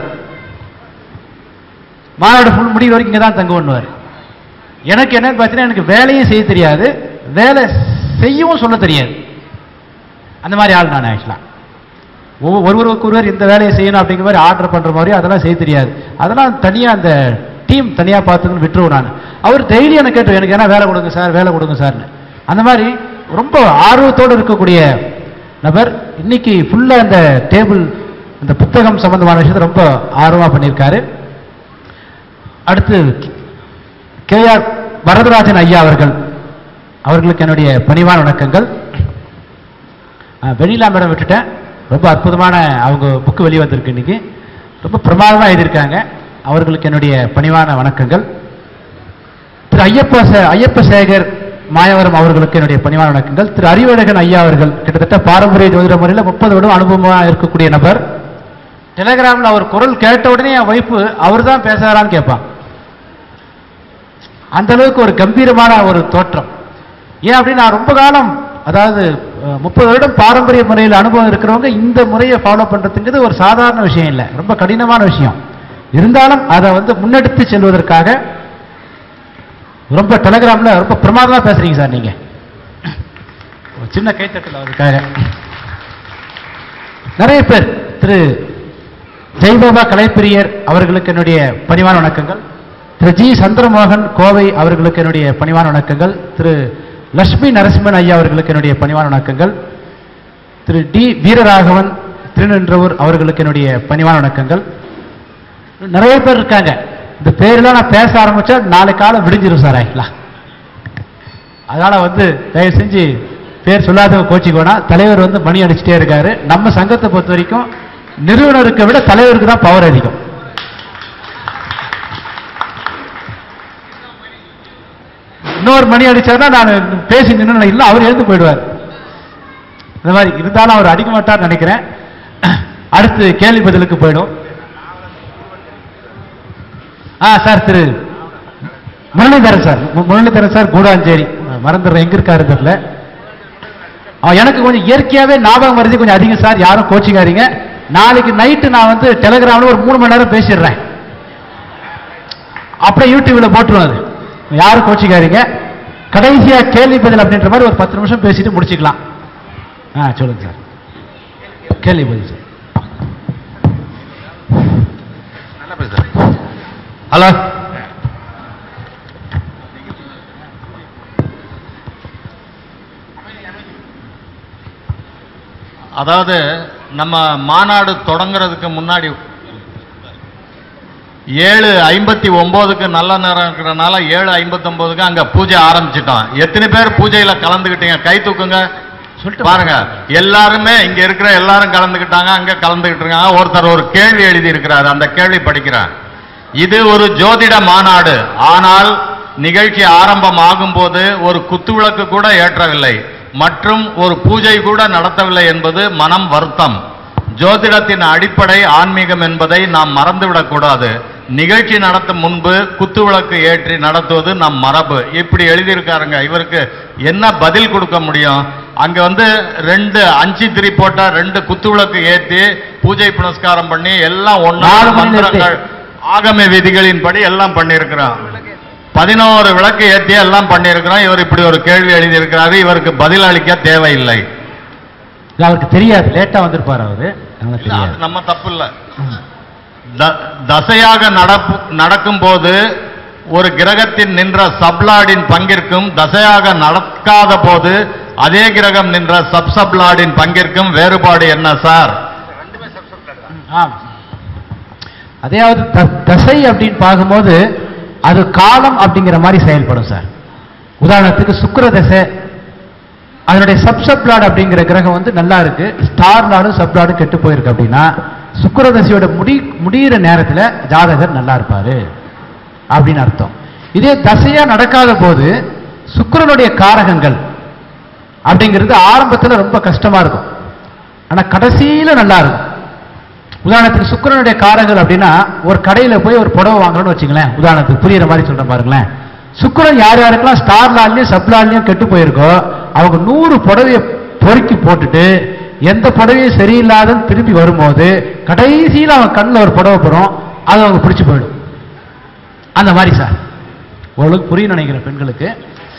மாநாடு ஃபுல் முடிவு வரைக்கும் இங்கே தான் தங்க பண்ணுவார் எனக்கு என்னன்னு பார்த்தீங்கன்னா எனக்கு வேலையும் செய்ய தெரியாது வேலை செய்யவும் சொல்ல தெரியாது அந்த மாதிரி ஆள் நான் ஆக்சுவலாக ஒருவருக்கு ஒருவர் இந்த வேலையை செய்யணும் அப்படிங்கிற மாதிரி ஆர்டர் பண்ணுற மாதிரி அதெல்லாம் செய்ய தெரியாது அதெல்லாம் தனியாக அந்த டீம் தனியாக பார்த்துக்கணும் விட்டுருவோம் நான் அவர் டெய்லி எனக்கு கேட்டு எனக்கு என்ன வேலை கொடுங்க சார் வேலை கொடுங்க சார்னு அந்த மாதிரி ரொம்ப ஆர்வத்தோடு இருக்கக்கூடிய நபர் இன்னைக்கு ஃபுல்லாக அந்த டேபிள் இந்த புத்தகம் சம்பந்தமான விஷயத்தை ரொம்ப ஆர்வமாக பண்ணியிருக்காரு அடுத்து கே ஆர் வரதராஜன் ஐயா அவர்கள் அவர்களுக்கு என்னுடைய பணிவான வணக்கங்கள் ஆ, வெண்ணிலா மேடம் விட்டுட்டேன் ரொம்ப அற்புதமான அவங்க புக்கு வெளியே வந்திருக்கு இன்னைக்கு ரொம்ப பிரமாதமாக எழுதியிருக்காங்க அவர்களுக்கு என்னுடைய பணிவான வணக்கங்கள் திரு ஐயப்ப சே- ஐயப்ப சேகர் மாயவரம் அவர்களுக்கு என்னுடைய பணிவான வணக்கங்கள் திரு அறிவழகன் ஐயா அவர்கள் கிட்டத்தட்ட பாரம்பரிய ஜோதிட முறையில் முப்பது வருடம் அனுபவமாக இருக்கக்கூடிய நபர் டெலிகிராமில் அவர் குரல் கேட்ட உடனே என் ஒய்ஃபு அவர் தான் பேசுகிறாரான்னு கேட்பான் அந்த அளவுக்கு ஒரு கம்பீரமான ஒரு தோற்றம் ஏன் அப்படின்னு நான் ரொம்ப காலம் அதாவது முப்பது வருடம் பாரம்பரிய முறையில் அனுபவம் இருக்கிறவங்க இந்த முறையை ஃபாலோ பண்றதுங்கிறது ஒரு சாதாரண விஷயம் இல்லை ரொம்ப கடினமான விஷயம் இருந்தாலும் அதை வந்து முன்னெடுத்து செல்வதற்காக ரொம்ப டெலகிராம்ல ரொம்ப பிரமாதமா பேசுறீங்க சார் நீங்க ஒரு சின்ன கைத்தட்டல் அதுக்காக நிறைய பேர் திரு ஜெய்பாபா கலைப்பிரியர் அவர்களுக்கு என்னுடைய பணிவான வணக்கங்கள் திரு ஜி சந்திரமோகன் கோவை அவர்களுக்கு என்னுடைய பணிவான வணக்கங்கள் திரு லட்சுமி நரசிம்மன் ஐயா அவர்களுக்கு என்னுடைய பணிவான வணக்கங்கள் திரு டி வீரராகவன் திருநின்றவூர் அவர்களுக்கு என்னுடைய பணிவான வணக்கங்கள் நிறைய பேர் இருக்காங்க இந்த பேரெல்லாம் நான் பேச ஆரம்பிச்சா நாளை காலம் விடிஞ்சிரும் சார் ஆகிக்கலாம் அதனால வந்து தயவு செஞ்சு பேர் சொல்லாதவங்க கோச்சிக்கு வேணாம் தலைவர் வந்து மணி அடிச்சுட்டே இருக்காரு நம்ம சங்கத்தை பொறுத்த வரைக்கும் நிறுவனருக்கு விட தலைவருக்கு தான் பவர் அதிகம் இன்னொரு மணி அடிச்சாருன்னா நான் பேசி நின்று இல்லை அவர் எழுந்து போயிடுவார் இந்த மாதிரி இருந்தாலும் அவர் அடிக்க மாட்டார்னு நினைக்கிறேன் அடுத்து கேள்வி பதிலுக்கு போயிடும் ஆ சார் திரு முரளிதரன் சார் மு- முரளிதரன் சார் கூடாஞ்சேரி மறந்துடுறேன் எங்க இருக்காரு தெரியல அவன் எனக்கு கொஞ்சம் இயற்கையாவே ஞாபகம் வருது கொஞ்சம் அதிகம் சார் யாரும் கோச்சிங்காதீங்க நாளைக்கு நைட்டு நான் வந்து டெலிகிராம்ல ஒரு மூணு மணி நேரம் பேசிடுறேன் அப்படியே யூடியூப்ல போட்டுருவோம் அது யாரும் கோச்சிக்காதீங்க கடைசியா கேள்வி பதில் அப்படின்ற மாதிரி ஒரு பத்து நிமிஷம் பேசிட்டு முடிச்சுக்கலாம் ஆ சொல்லுங்க சார் கேள்வி பதில் சார் ஹலோ அதாவது நம்ம மாநாடு தொடங்குறதுக்கு முன்னாடி ஏழு ஐம்பத்தி ஒன்பதுக்கு நல்ல நேரம் இருக்கிறனால ஏழு ஐம்பத்தி ஒன்பதுக்கு அங்க பூஜை ஆரம்பிச்சிட்டோம் எத்தனை பேர் பூஜையில கலந்துக்கிட்டீங்க கை தூக்குங்க சொல்லிட்டு பாருங்க எல்லாருமே இங்க இருக்கிற எல்லாரும் கலந்துக்கிட்டாங்க அங்க கலந்துக்கிட்டு இருக்காங்க ஒருத்தர் ஒரு கேள்வி எழுதி இருக்கிறார் அந்த கேள்வி படிக்கிறேன் இது ஒரு ஜோதிட மாநாடு ஆனால் நிகழ்ச்சி ஆரம்பம் ஆகும்போது ஒரு குத்துவிளக்கு கூட ஏற்றவில்லை மற்றும் ஒரு பூஜை கூட நடத்தவில்லை என்பது மனம் வருத்தம் ஜோதிடத்தின் அடிப்படை ஆன்மீகம் என்பதை நாம் மறந்துவிடக் கூடாது நிகழ்ச்சி நடத்தும் முன்பு குத்துவிளக்கு ஏற்றி நடத்துவது நம் மரபு இப்படி எழுதியிருக்காருங்க இவருக்கு என்ன பதில் கொடுக்க முடியும் அங்க வந்து ரெண்டு அஞ்சு திரி போட்டா ரெண்டு குத்துவிளக்கு ஏத்தி பூஜை புனஸ்காரம் பண்ணி எல்லாம் ஒன்னா நாலு மணி மந்திரங்கள் ஆகம விதிகளின்படி எல்லாம் பண்ணியிருக்கிறோம் பதினோரு விளக்கு ஏத்தி எல்லாம் பண்ணியிருக்கிறோம் இவர் இப்படி ஒரு கேள்வி எழுதியிருக்கிறாரு இவருக்கு பதில் அளிக்க தேவையில்லை இது அவருக்கு தெரியாது லேட்டா வந்திருப்பார் அவரு அதனால இல்ல, தெரியாது அது நம்ம தப்பு இல்ல த- தசையாக நடப்பு நடக்கும் போது ஒரு கிரகத்தின் நின்ற சப்லாடின் பங்கிற்கும் தசையாக நடக்காத போது அதே கிரகம் நின்ற சப் சப்லாடின் பங்கிற்கும் வேறுபாடு என்ன சார் ஆம் அதையாவது த- தசை அப்படின்னு பார்க்கும்போது அது காலம் அப்படிங்கிற மாதிரி செயல்படும் சார் உதாரணத்துக்கு சுக்கிர தசை அதனுடைய சப்சப்லாட் அப்படிங்கிற கிரகம் வந்து நல்லா இருக்கு ஸ்டார் லாடும் சப்லாடும் கெட்டு போயிருக்கு அப்படின்னா சுக்கிர தசையோட முடி முடியிற நேரத்துல ஜாதகர் நல்லா இருப்பாரு அப்படின்னு அர்த்தம் இதே தசையா நடக்காத போது சுக்கிரனுடைய காரகங்கள் அப்படிங்கிறது ஆரம்பத்துல ரொம்ப கஷ்டமா இருக்கும் ஆனா கடைசியில நல்லா இருக்கும் உதாரணத்துக்கு சுக்கிரனுடைய காரங்கள் அப்படின்னா ஒரு கடையில போய் ஒரு புடவை வாங்கணும்னு வச்சுங்களேன் உதாரணத்துக்கு புரியுற மாதிரி சொல்றேன் பாருங்களேன் சுக்கிரன் யார் யாருக்கெல்லாம் ஸ்டார் லாட்லயும் சப்லாட்லயும் கெட்டு போயிருக்கோ அவங்க நூறு புடவைய பொறுக்கி போட்டுட்டு எந்த புடவையும் சரியில்லாதன்னு திரும்பி வரும்போது கடைசியில் அவன் கண்ணில் ஒரு புடவை போறோம் அது அவங்க பிடிச்சு போயிடும் அந்த மாதிரி சார் ஓரளவுக்கு புரியும் நினைக்கிறேன் பெண்களுக்கு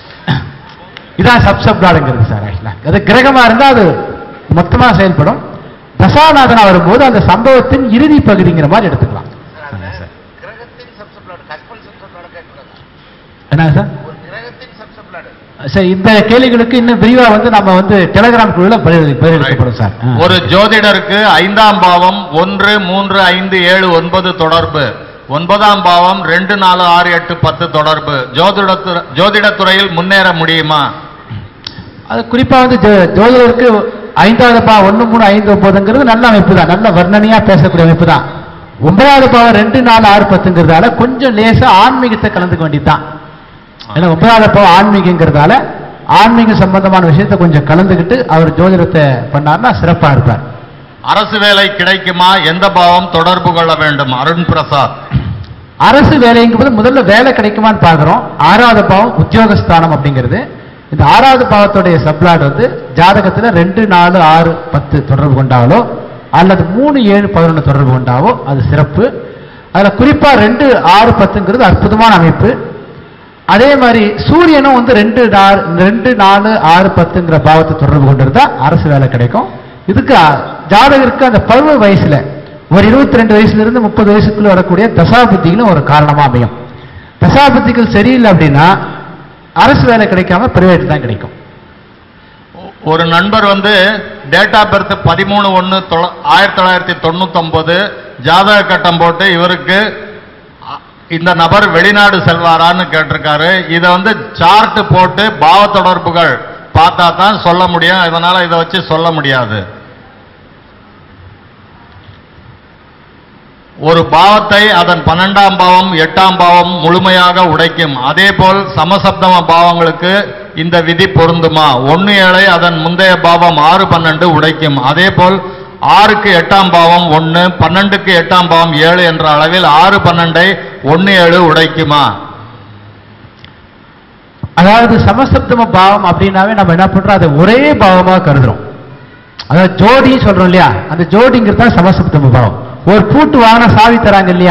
இதான் சப் சப்லாடுங்கிறது சார் ஆக்சுவலா அது கிரகமா இருந்தா அது மொத்தமா செயல்படும் தசாநாதனா வரும்போது அந்த சம்பவத்தின் இறுதி பகுதிங்கிற மாதிரி எடுத்துக்கலாம் ஆமா சார் கிரகத்தின் சப்சப்ளாடு கற்பல் சப்சப்ளாடு கேட்கக்கூடாது என்ன சார் ஒரு கிரகத்தின் சப்சப்ளாடு சார் இந்த கேள்விகளுக்கு இன்னும் விரிவா வந்து நம்ம வந்து டெலிகிராம் குழுல பதில் பதிலளிக்கப்படும் சார் ஆ. ஒரு ஜோதிடருக்கு ஐந்தாம் பாவம் ஒன்று மூன்று ஐந்து ஏழு ஒன்பது தொடர்பு ஒன்பதாம் பாவம் ரெண்டு நாலு ஆறு எட்டு பத்து தொடர்பு ஜோதிட ஜோதிடத்துறையில் முன்னேற முடியுமா அது குறிப்பா வந்து ஜோ- ஜோதிடருக்கு ஐந்தாவது பா ஒன்று மூணு ஐந்து ஒன்பதுங்கிறது நல்ல அமைப்பு தான் நல்ல வர்ணனையா பேசக்கூடிய அமைப்பு தான் ஒன்பதாவது பாவம் ரெண்டு நாலு ஆறு பத்துங்கிறதால கொஞ்சம் லேசா ஆன்மீகத்தை கலந்துக்க வேண்டியதுதான் ஏன்னா ஒன்பதாவது பாவம் ஆன்மீகங்கிறதால ஆன்மீக சம்பந்தமான விஷயத்தை கொஞ்சம் கலந்துக்கிட்டு அவர் ஜோதிடத்தை பண்ணார்னா சிறப்பா இருப்பார் அரசு வேலை கிடைக்குமா எந்த பாவம் தொடர்பு கொள்ள வேண்டும் அருண் பிரசாத் அரசு வேலைங்கும்போது முதல்ல வேலை கிடைக்குமான்னு பார்க்குறோம் ஆறாவது பாவம் உத்தியோகஸ்தானம் அப்படிங்கிறது இந்த ஆறாவது பாவத்துடைய சப்ளாட் வந்து ஜாதகத்தில் ரெண்டு நாலு ஆறு பத்து தொடர்பு கொண்டாலோ அல்லது மூணு ஏழு பதினொன்று தொடர்பு கொண்டாவோ அது சிறப்பு அதில் குறிப்பாக ரெண்டு ஆறு பத்துங்கிறது அற்புதமான அமைப்பு அதே மாதிரி சூரியனும் வந்து ரெண்டு நாலு ரெண்டு நாலு ஆறு பத்துங்கிற பாவத்தை தொடர்பு கொண்டிருந்தா அரசு வேலை கிடைக்கும் இதுக்கு அ- ஜாதகருக்கு அந்த பருவ வயசுல ஒரு இருபத்தி ரெண்டு வயசுல இருந்து முப்பது வயசுக்குள்ள வரக்கூடிய தசாபுத்திகளும் ஒரு காரணமா அமையும் தசாபுத்திகள் சரியில்லை அப்படின்னா அரசு வேலை கிடைக்காம பிரைவேட் தான் கிடைக்கும் ஒரு நண்பர் வந்து டேட் ஆஃப் பர்த் பதிமூணு ஒன்று ஆயிரத்தி தொள்ளாயிரத்தி தொண்ணூத்தொன்பது ஜாதக கட்டம் போட்டு இவருக்கு அ- இந்த நபர் வெளிநாடு செல்வாரான்னு கேட்டிருக்காரு இதை வந்து சார்ட் போட்டு பாவ தொடர்புகள் பார்த்தா தான் சொல்ல முடியும் இதனால இதை வச்சு சொல்ல முடியாது ஒரு பாவத்தை அதன் பன்னெண்டாம் பாவம் எட்டாம் பாவம் முழுமையாக உடைக்கும் அதேபோல் சமசப்தம பாவங்களுக்கு இந்த விதி பொருந்துமா ஒன்னு ஏழை அதன் முந்தைய பாவம் ஆறு பன்னெண்டு உடைக்கும் அதேபோல் ஆறுக்கு எட்டாம் பாவம் ஒன்னு பன்னெண்டுக்கு எட்டாம் பாவம் ஏழு என்ற அளவில் ஆறு பன்னெண்டை ஒன்னு ஏழு உடைக்குமா அதாவது சமசப்தம பாவம் அப்படின்னாவே நம்ம என்ன பண்றோம் அதை ஒரே பாவமா கருதுறோம் அதாவது ஜோடி சொல்றோம் இல்லையா அந்த ஜோடிங்கிறது தான் சமசப்தம பாவம் ஒரு பூட்டு வாங்கினா சாவி தராங்க இல்லையா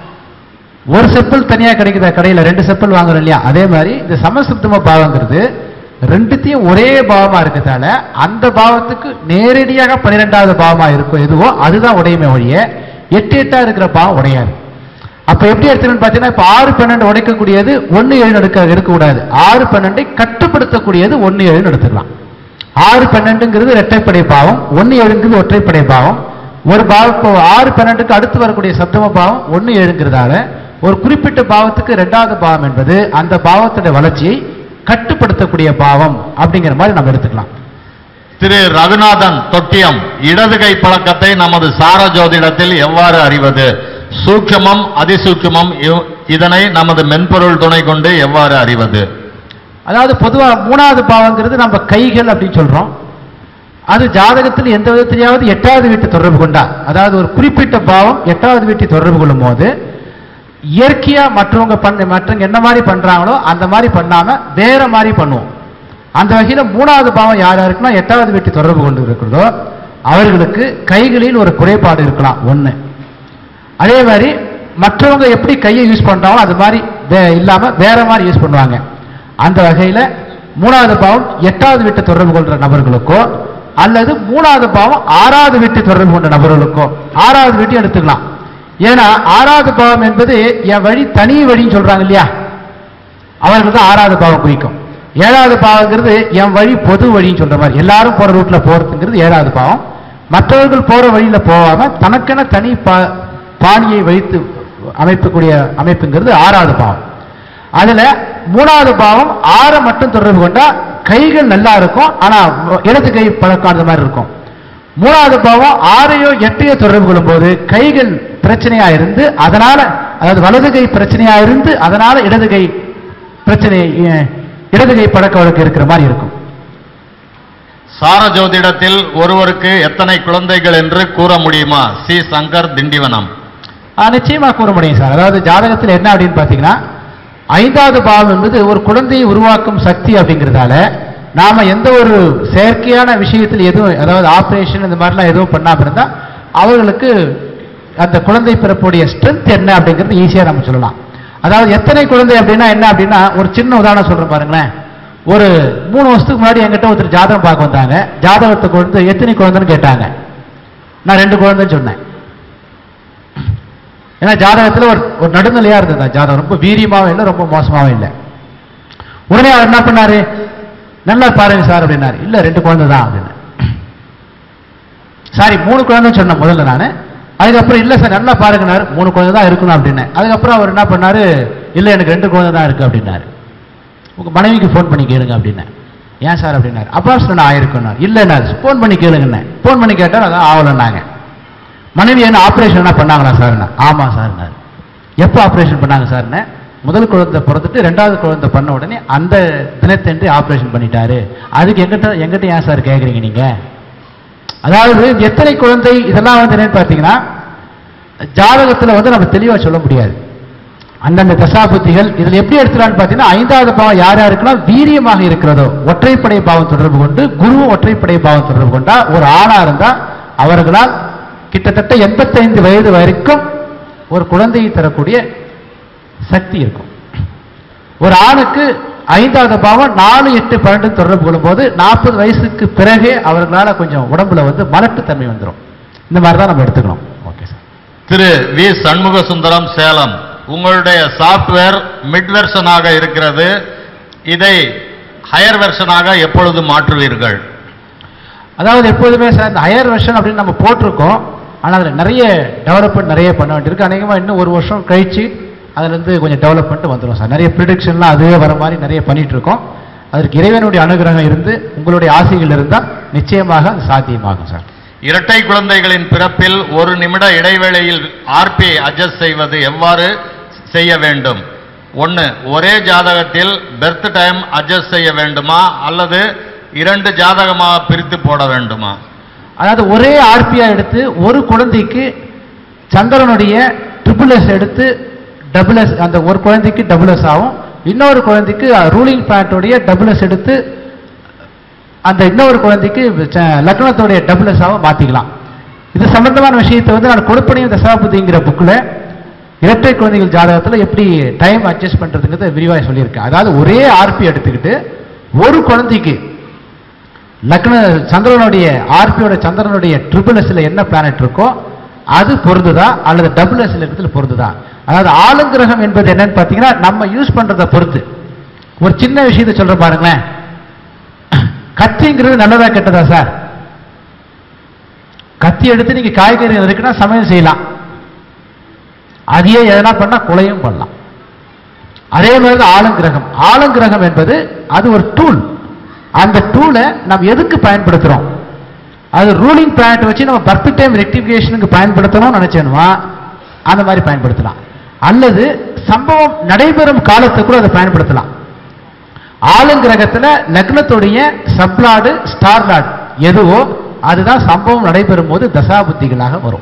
ஒரு செப்பல் தனியா கிடைக்குதா கடையில ரெண்டு செப்பல் வாங்குறோம் இல்லையா அதே மாதிரி இந்த சமசப்தம பாவங்கிறது ரெண்டுத்தையும் ஒரே பாவமா இருக்கிறதால அந்த பாவத்துக்கு நேரடியாக பன்னிரெண்டாவது பாவமா இருக்கும் எதுவோ அதுதான் உடையுமே ஒழிய எட்டு எட்டா இருக்கிற பாவம் உடையாது அப்ப எப்படி எடுத்துக்கணும்னு பாத்தீங்கன்னா இப்ப ஆறு பன்னெண்டு உடைக்கக்கூடியது ஒன்னு ஏழு எடுக்க இருக்கக்கூடாது ஆறு பன்னெண்டை கட்டுப்படுத்தக்கூடியது ஒன்னு ஏழுன்னு எடுத்துக்கலாம் ஆறு பன்னெண்டுங்கிறது இரட்டைப்படை பாவம் ஒன்னு ஏழுங்கிறது ஒற்றைப்படை பாவம் ஒரு பாவம் இப்போ ஆறு பன்னெண்டுக்கு அடுத்து வரக்கூடிய சப்தம பாவம் ஒன்னு ஏழுங்கிறதால ஒரு குறிப்பிட்ட பாவத்துக்கு இரண்டாவது பாவம் என்பது அந்த பாவத்துடைய வளர்ச்சியை கட்டுப்படுத்தக்கூடிய பாவம் அப்படிங்கிற மாதிரி நம்ம எடுத்துக்கலாம் திரு ரகுநாதன் தொட்டியம் இடது கை பழக்கத்தை நமது சார ஜோதிடத்தில் எவ்வாறு அறிவது சூட்சமம் அதிசூட்சமம் இவ்- இதனை நமது மென்பொருள் துணை கொண்டு எவ்வாறு அறிவது அதாவது பொதுவா மூணாவது பாவங்கிறது நம்ம கைகள் அப்படின்னு சொல்றோம் அது ஜாதகத்தில் எந்த விதத்திலேயாவது எட்டாவது வீட்டு தொடர்பு கொண்டா அதாவது ஒரு குறிப்பிட்ட பாவம் எட்டாவது வீட்டை தொடர்பு கொள்ளும் போது இயற்கையா மற்றவங்க பண்ண மற்றவங்க என்ன மாதிரி பண்றாங்களோ அந்த மாதிரி பண்ணாம வேற மாதிரி பண்ணுவோம் அந்த வகையில மூணாவது பாவம் யார் யாருக்குன்னா எட்டாவது வீட்டை தொடர்பு கொண்டு இருக்கிறதோ அவர்களுக்கு கைகளில் ஒரு குறைபாடு இருக்கலாம் ஒண்ணு அதே மாதிரி மற்றவங்க எப்படி கையை யூஸ் பண்றாங்களோ அது மாதிரி வே- இல்லாம வேற மாதிரி யூஸ் பண்ணுவாங்க அந்த வகையில மூணாவது பாவம் எட்டாவது வீட்டை தொடர்பு கொள்ற நபர்களுக்கோ அல்லது மூணாவது பாவம் ஆறாவது வீட்டை தொடர்பு கொண்ட நபர்களுக்கோ ஆறாவது வீட்டையும் எடுத்துக்கலாம் ஏன்னா ஆறாவது பாவம் என்பது என் வழி தனி வழின்னு சொல்றாங்க இல்லையா அவர்கள் தான் ஆறாவது பாவம் குறிக்கும் ஏழாவது பாவங்கிறது என் வழி பொது வழின்னு சொல்ற மாதிரி எல்லாரும் போற ரூட்ல போறதுங்கிறது ஏழாவது பாவம் மற்றவர்கள் போற வழியில போகாம தனக்கென தனி பா- பாணியை வைத்து அமைக்கக்கூடிய அமைப்புங்கிறது ஆறாவது பாவம் அதுல மூணாவது பாவம் ஆறை மட்டும் தொடர்பு கொண்டா கைகள் நல்லா இருக்கும் ஆனா இடது கை பழக்காத மாதிரி இருக்கும் மூணாவது பாவம் ஆறையோ எட்டையோ தொடர்பு கொள்ளும்போது கைகள் பிரச்சனையா இருந்து அதனால அதாவது வலது கை பிரச்சனையா இருந்து அதனால இடது கை பிரச்சனை அஹ், இடது கை பழக்க வழக்கு இருக்கிற மாதிரி இருக்கும் சார ஜோதிடத்தில் ஒருவருக்கு எத்தனை குழந்தைகள் என்று கூற முடியுமா சி சங்கர் திண்டிவனம் ஆஹ், நிச்சயமா கூற முடியும் சார் அதாவது ஜாதகத்தில் என்ன அப்படின்னு பார்த்தீங்கன்னா ஐந்தாவது பாவம் என்பது ஒரு குழந்தையை உருவாக்கும் சக்தி அப்படிங்கிறதால நாம எந்த ஒரு செயற்கையான விஷயத்தில் எதுவும் அதாவது ஆபரேஷன் இந்த மாதிரிலாம் எதுவும் பண்ணாம இருந்தா அவர்களுக்கு அந்த குழந்தை பிறப்புடைய ஸ்ட்ரென்த் என்ன அப்படிங்கிறது ஈஸியா நம்ம சொல்லலாம் அதாவது எத்தனை குழந்தை அப்படின்னா என்ன அப்படின்னா ஒரு சின்ன உதாரணம் சொல்றேன் பாருங்களேன் ஒரு மூணு வருஷத்துக்கு முன்னாடி என்கிட்ட ஒருத்தர் ஜாதகம் பார்க்க வந்தாங்க ஜாதகத்தை கொண்டு எத்தனை குழந்தைன்னு கேட்டாங்க நான் ரெண்டு குழந்தைன்னு சொன்னேன் ஏன்னா ஜாதகத்துல ஒரு ஒரு நடுநிலையா இருந்தது அந்த ஜாதகம் ரொம்ப வீரியமாவும் இல்லை ரொம்ப மோசமாவும் இல்லை உடனே அவர் என்ன பண்ணாரு நல்லா பாருங்க சார் அப்படின்னாரு இல்ல ரெண்டு குழந்தை தான் அப்படின்னு சாரி மூணு குழந்தைன்னு சொன்னேன் முதல்ல நான் அதுக்கப்புறம் இல்ல சார் நல்லா பாருங்கனாரு மூணு குழந்தை தான் இருக்கணும் அப்படின்னு அதுக்கப்புறம் அவர் என்ன பண்ணாரு இல்ல எனக்கு ரெண்டு குழந்தை தான் இருக்கு அப்படின்னாரு உங்க மனைவிக்கு ஃபோன் பண்ணி கேளுங்க அப்படின்னேன் ஏன் சார் அப்படின்னாரு அப்பார்ட்மெண்ட் ஆயிருக்குன்னாரு இல்லைன்னாரு ஃபோன் பண்ணி கேளுங்கண்ணே ஃபோன் பண்ணி கேட்டால் அதான் ஆகலைன்னாங்க மனைவி என்ன ஆபரேஷன் என்ன பண்ணாங்களா சார்னா ஆமா சார்னாரு எப்போ ஆபரேஷன் பண்ணாங்க சார்னு முதல் குழந்தை பிறந்துட்டு ரெண்டாவது குழந்தை பண்ண உடனே அந்த தினத்தன்று ஆபரேஷன் பண்ணிட்டாரு அதுக்கு எங்கிட்ட எங்கிட்ட ஏன் சார் கேக்குறீங்க நீங்க அதாவது எத்தனை குழந்தை இதெல்லாம் வந்து என்னன்னு பார்த்தீங்கன்னா ஜாதகத்துல வந்து நம்ம தெளிவா சொல்ல முடியாது அந்தந்த தசாபுத்திகள் இதுல எப்படி எடுத்துலான்னு பார்த்தீங்கன்னா ஐந்தாவது பாவம் யார் யாருக்கெல்லாம் வீரியமாக இருக்கிறதோ ஒற்றைப்படை பாவம் தொடர்பு கொண்டு குருவும் ஒற்றைப்படை பாவம் தொடர்பு கொண்டா ஒரு ஆணா இருந்தா அவர்களால் கிட்டத்தட்ட எண்பத்தைந்து வயது வரைக்கும் ஒரு குழந்தையை தரக்கூடிய சக்தி இருக்கும் ஒரு ஆணுக்கு ஐந்தாவது பாவம் நாலு எட்டு பன்னெண்டு தொடர்பு கொள்ளும்போது நாற்பது வயசுக்கு பிறகே அவர்களால கொஞ்சம் உடம்புல வந்து மலட்டுத்தன்மை வந்துடும் இந்த மாதிரி தான் நம்ம எடுத்துக்கணும் ஓகே சார் திரு வி சண்முக சுந்தரம் சேலம் உங்களுடைய சாஃப்ட்வேர் மிட் வெர்ஷனாக இருக்கிறது இதை ஹையர் வெர்ஷனாக எப்பொழுது மாற்றுவீர்கள் அதாவது எப்போதுமே சார் இந்த ஹையர் வெர்ஷன் அப்படின்னு நம்ம போட்டிருக்கோம் ஆனால் அதில் நிறைய டெவலப்மெண்ட் நிறைய பண்ண வேண்டியிருக்கு அநேகமாக இன்னும் ஒரு வருஷம் கழிச்சு அதுலேருந்து கொஞ்சம் டெவலப்மெண்ட் வந்துடும் சார் நிறைய ப்ரிடிக்ஷன்லாம் அதுவே வர மாதிரி நிறைய பண்ணிட்டு இருக்கோம் அதற்கு இறைவனுடைய அனுகிரகம் இருந்து உங்களுடைய ஆசைகள் இருந்தால் நிச்சயமாக அது சாத்தியமாகும் சார் இரட்டை குழந்தைகளின் பிறப்பில் ஒரு நிமிட இடைவேளையில் ஆர்பி அட்ஜஸ்ட் செய்வது எவ்வாறு செய்ய வேண்டும் ஒன்று ஒரே ஜாதகத்தில் பெர்த் டைம் அட்ஜஸ்ட் செய்ய வேண்டுமா அல்லது இரண்டு ஜாதகமாக பிரித்து போட வேண்டுமா அதாவது ஒரே ஆர்பியா எடுத்து ஒரு குழந்தைக்கு சந்திரனுடைய ட்ரிபிள் எஸ் எடுத்து டபுள் எஸ் அந்த ஒரு குழந்தைக்கு டபுள் எஸ் ஆகும் இன்னொரு குழந்தைக்கு ரூலிங் பேண்ட்டுடைய டபுள் எஸ் எடுத்து அந்த இன்னொரு குழந்தைக்கு ச- லக்னத்துடைய டபுள் எஸ் ஆக மாற்றிக்கலாம் இது சம்பந்தமான விஷயத்தை வந்து நான் கொடுப்பனையும் தசாபதிங்கிற புக்கில் இரட்டை குழந்தைகள் ஜாதகத்தில் எப்படி டைம் அட்ஜஸ்ட் பண்ணுறதுங்கிறத விரிவாக சொல்லியிருக்கேன் அதாவது ஒரே ஆர்பி எடுத்துக்கிட்டு ஒரு குழந்தைக்கு லக்ன சந்திரனுடைய ஆர்பியோட சந்திரனுடைய ட்ரிபிள் எஸ்ல என்ன பிளானட் இருக்கோ அது பொருந்துதா அல்லது டபுள் எஸ்ல இருக்கிறதுல பொருந்துதா அதாவது ஆளுங்கிரகம் என்பது என்னன்னு பார்த்தீங்கன்னா நம்ம யூஸ் பண்றதை பொறுத்து ஒரு சின்ன விஷயத்தை சொல்ற பாருங்களேன் கத்திங்கிறது நல்லதா கெட்டதா சார் கத்தி எடுத்து நீங்க காய்கறி இருக்குன்னா சமையல் செய்யலாம் அதையே எதனா பண்ணா கொலையும் பண்ணலாம் அதே மாதிரி தான் ஆளுங்கிரகம் ஆளுங்கிரகம் என்பது அது ஒரு டூல் அந்த டூலை நம்ம எதுக்கு பயன்படுத்துறோம் அது ரூலிங் பிளானட் வச்சு நம்ம பர்ஃபெக்ட் டைம் ரெக்டிஃபிகேஷனுக்கு பயன்படுத்தணும்னு நினைச்சேனுமா அந்த மாதிரி பயன்படுத்தலாம் அல்லது சம்பவம் நடைபெறும் காலத்துக்கு கூட அதை பயன்படுத்தலாம் ஆளுங்கிரகத்துல லக்னத்துடைய சப்லாடு ஸ்டார் லாட் எதுவோ அதுதான் சம்பவம் நடைபெறும் போது தசாபுத்திகளாக வரும்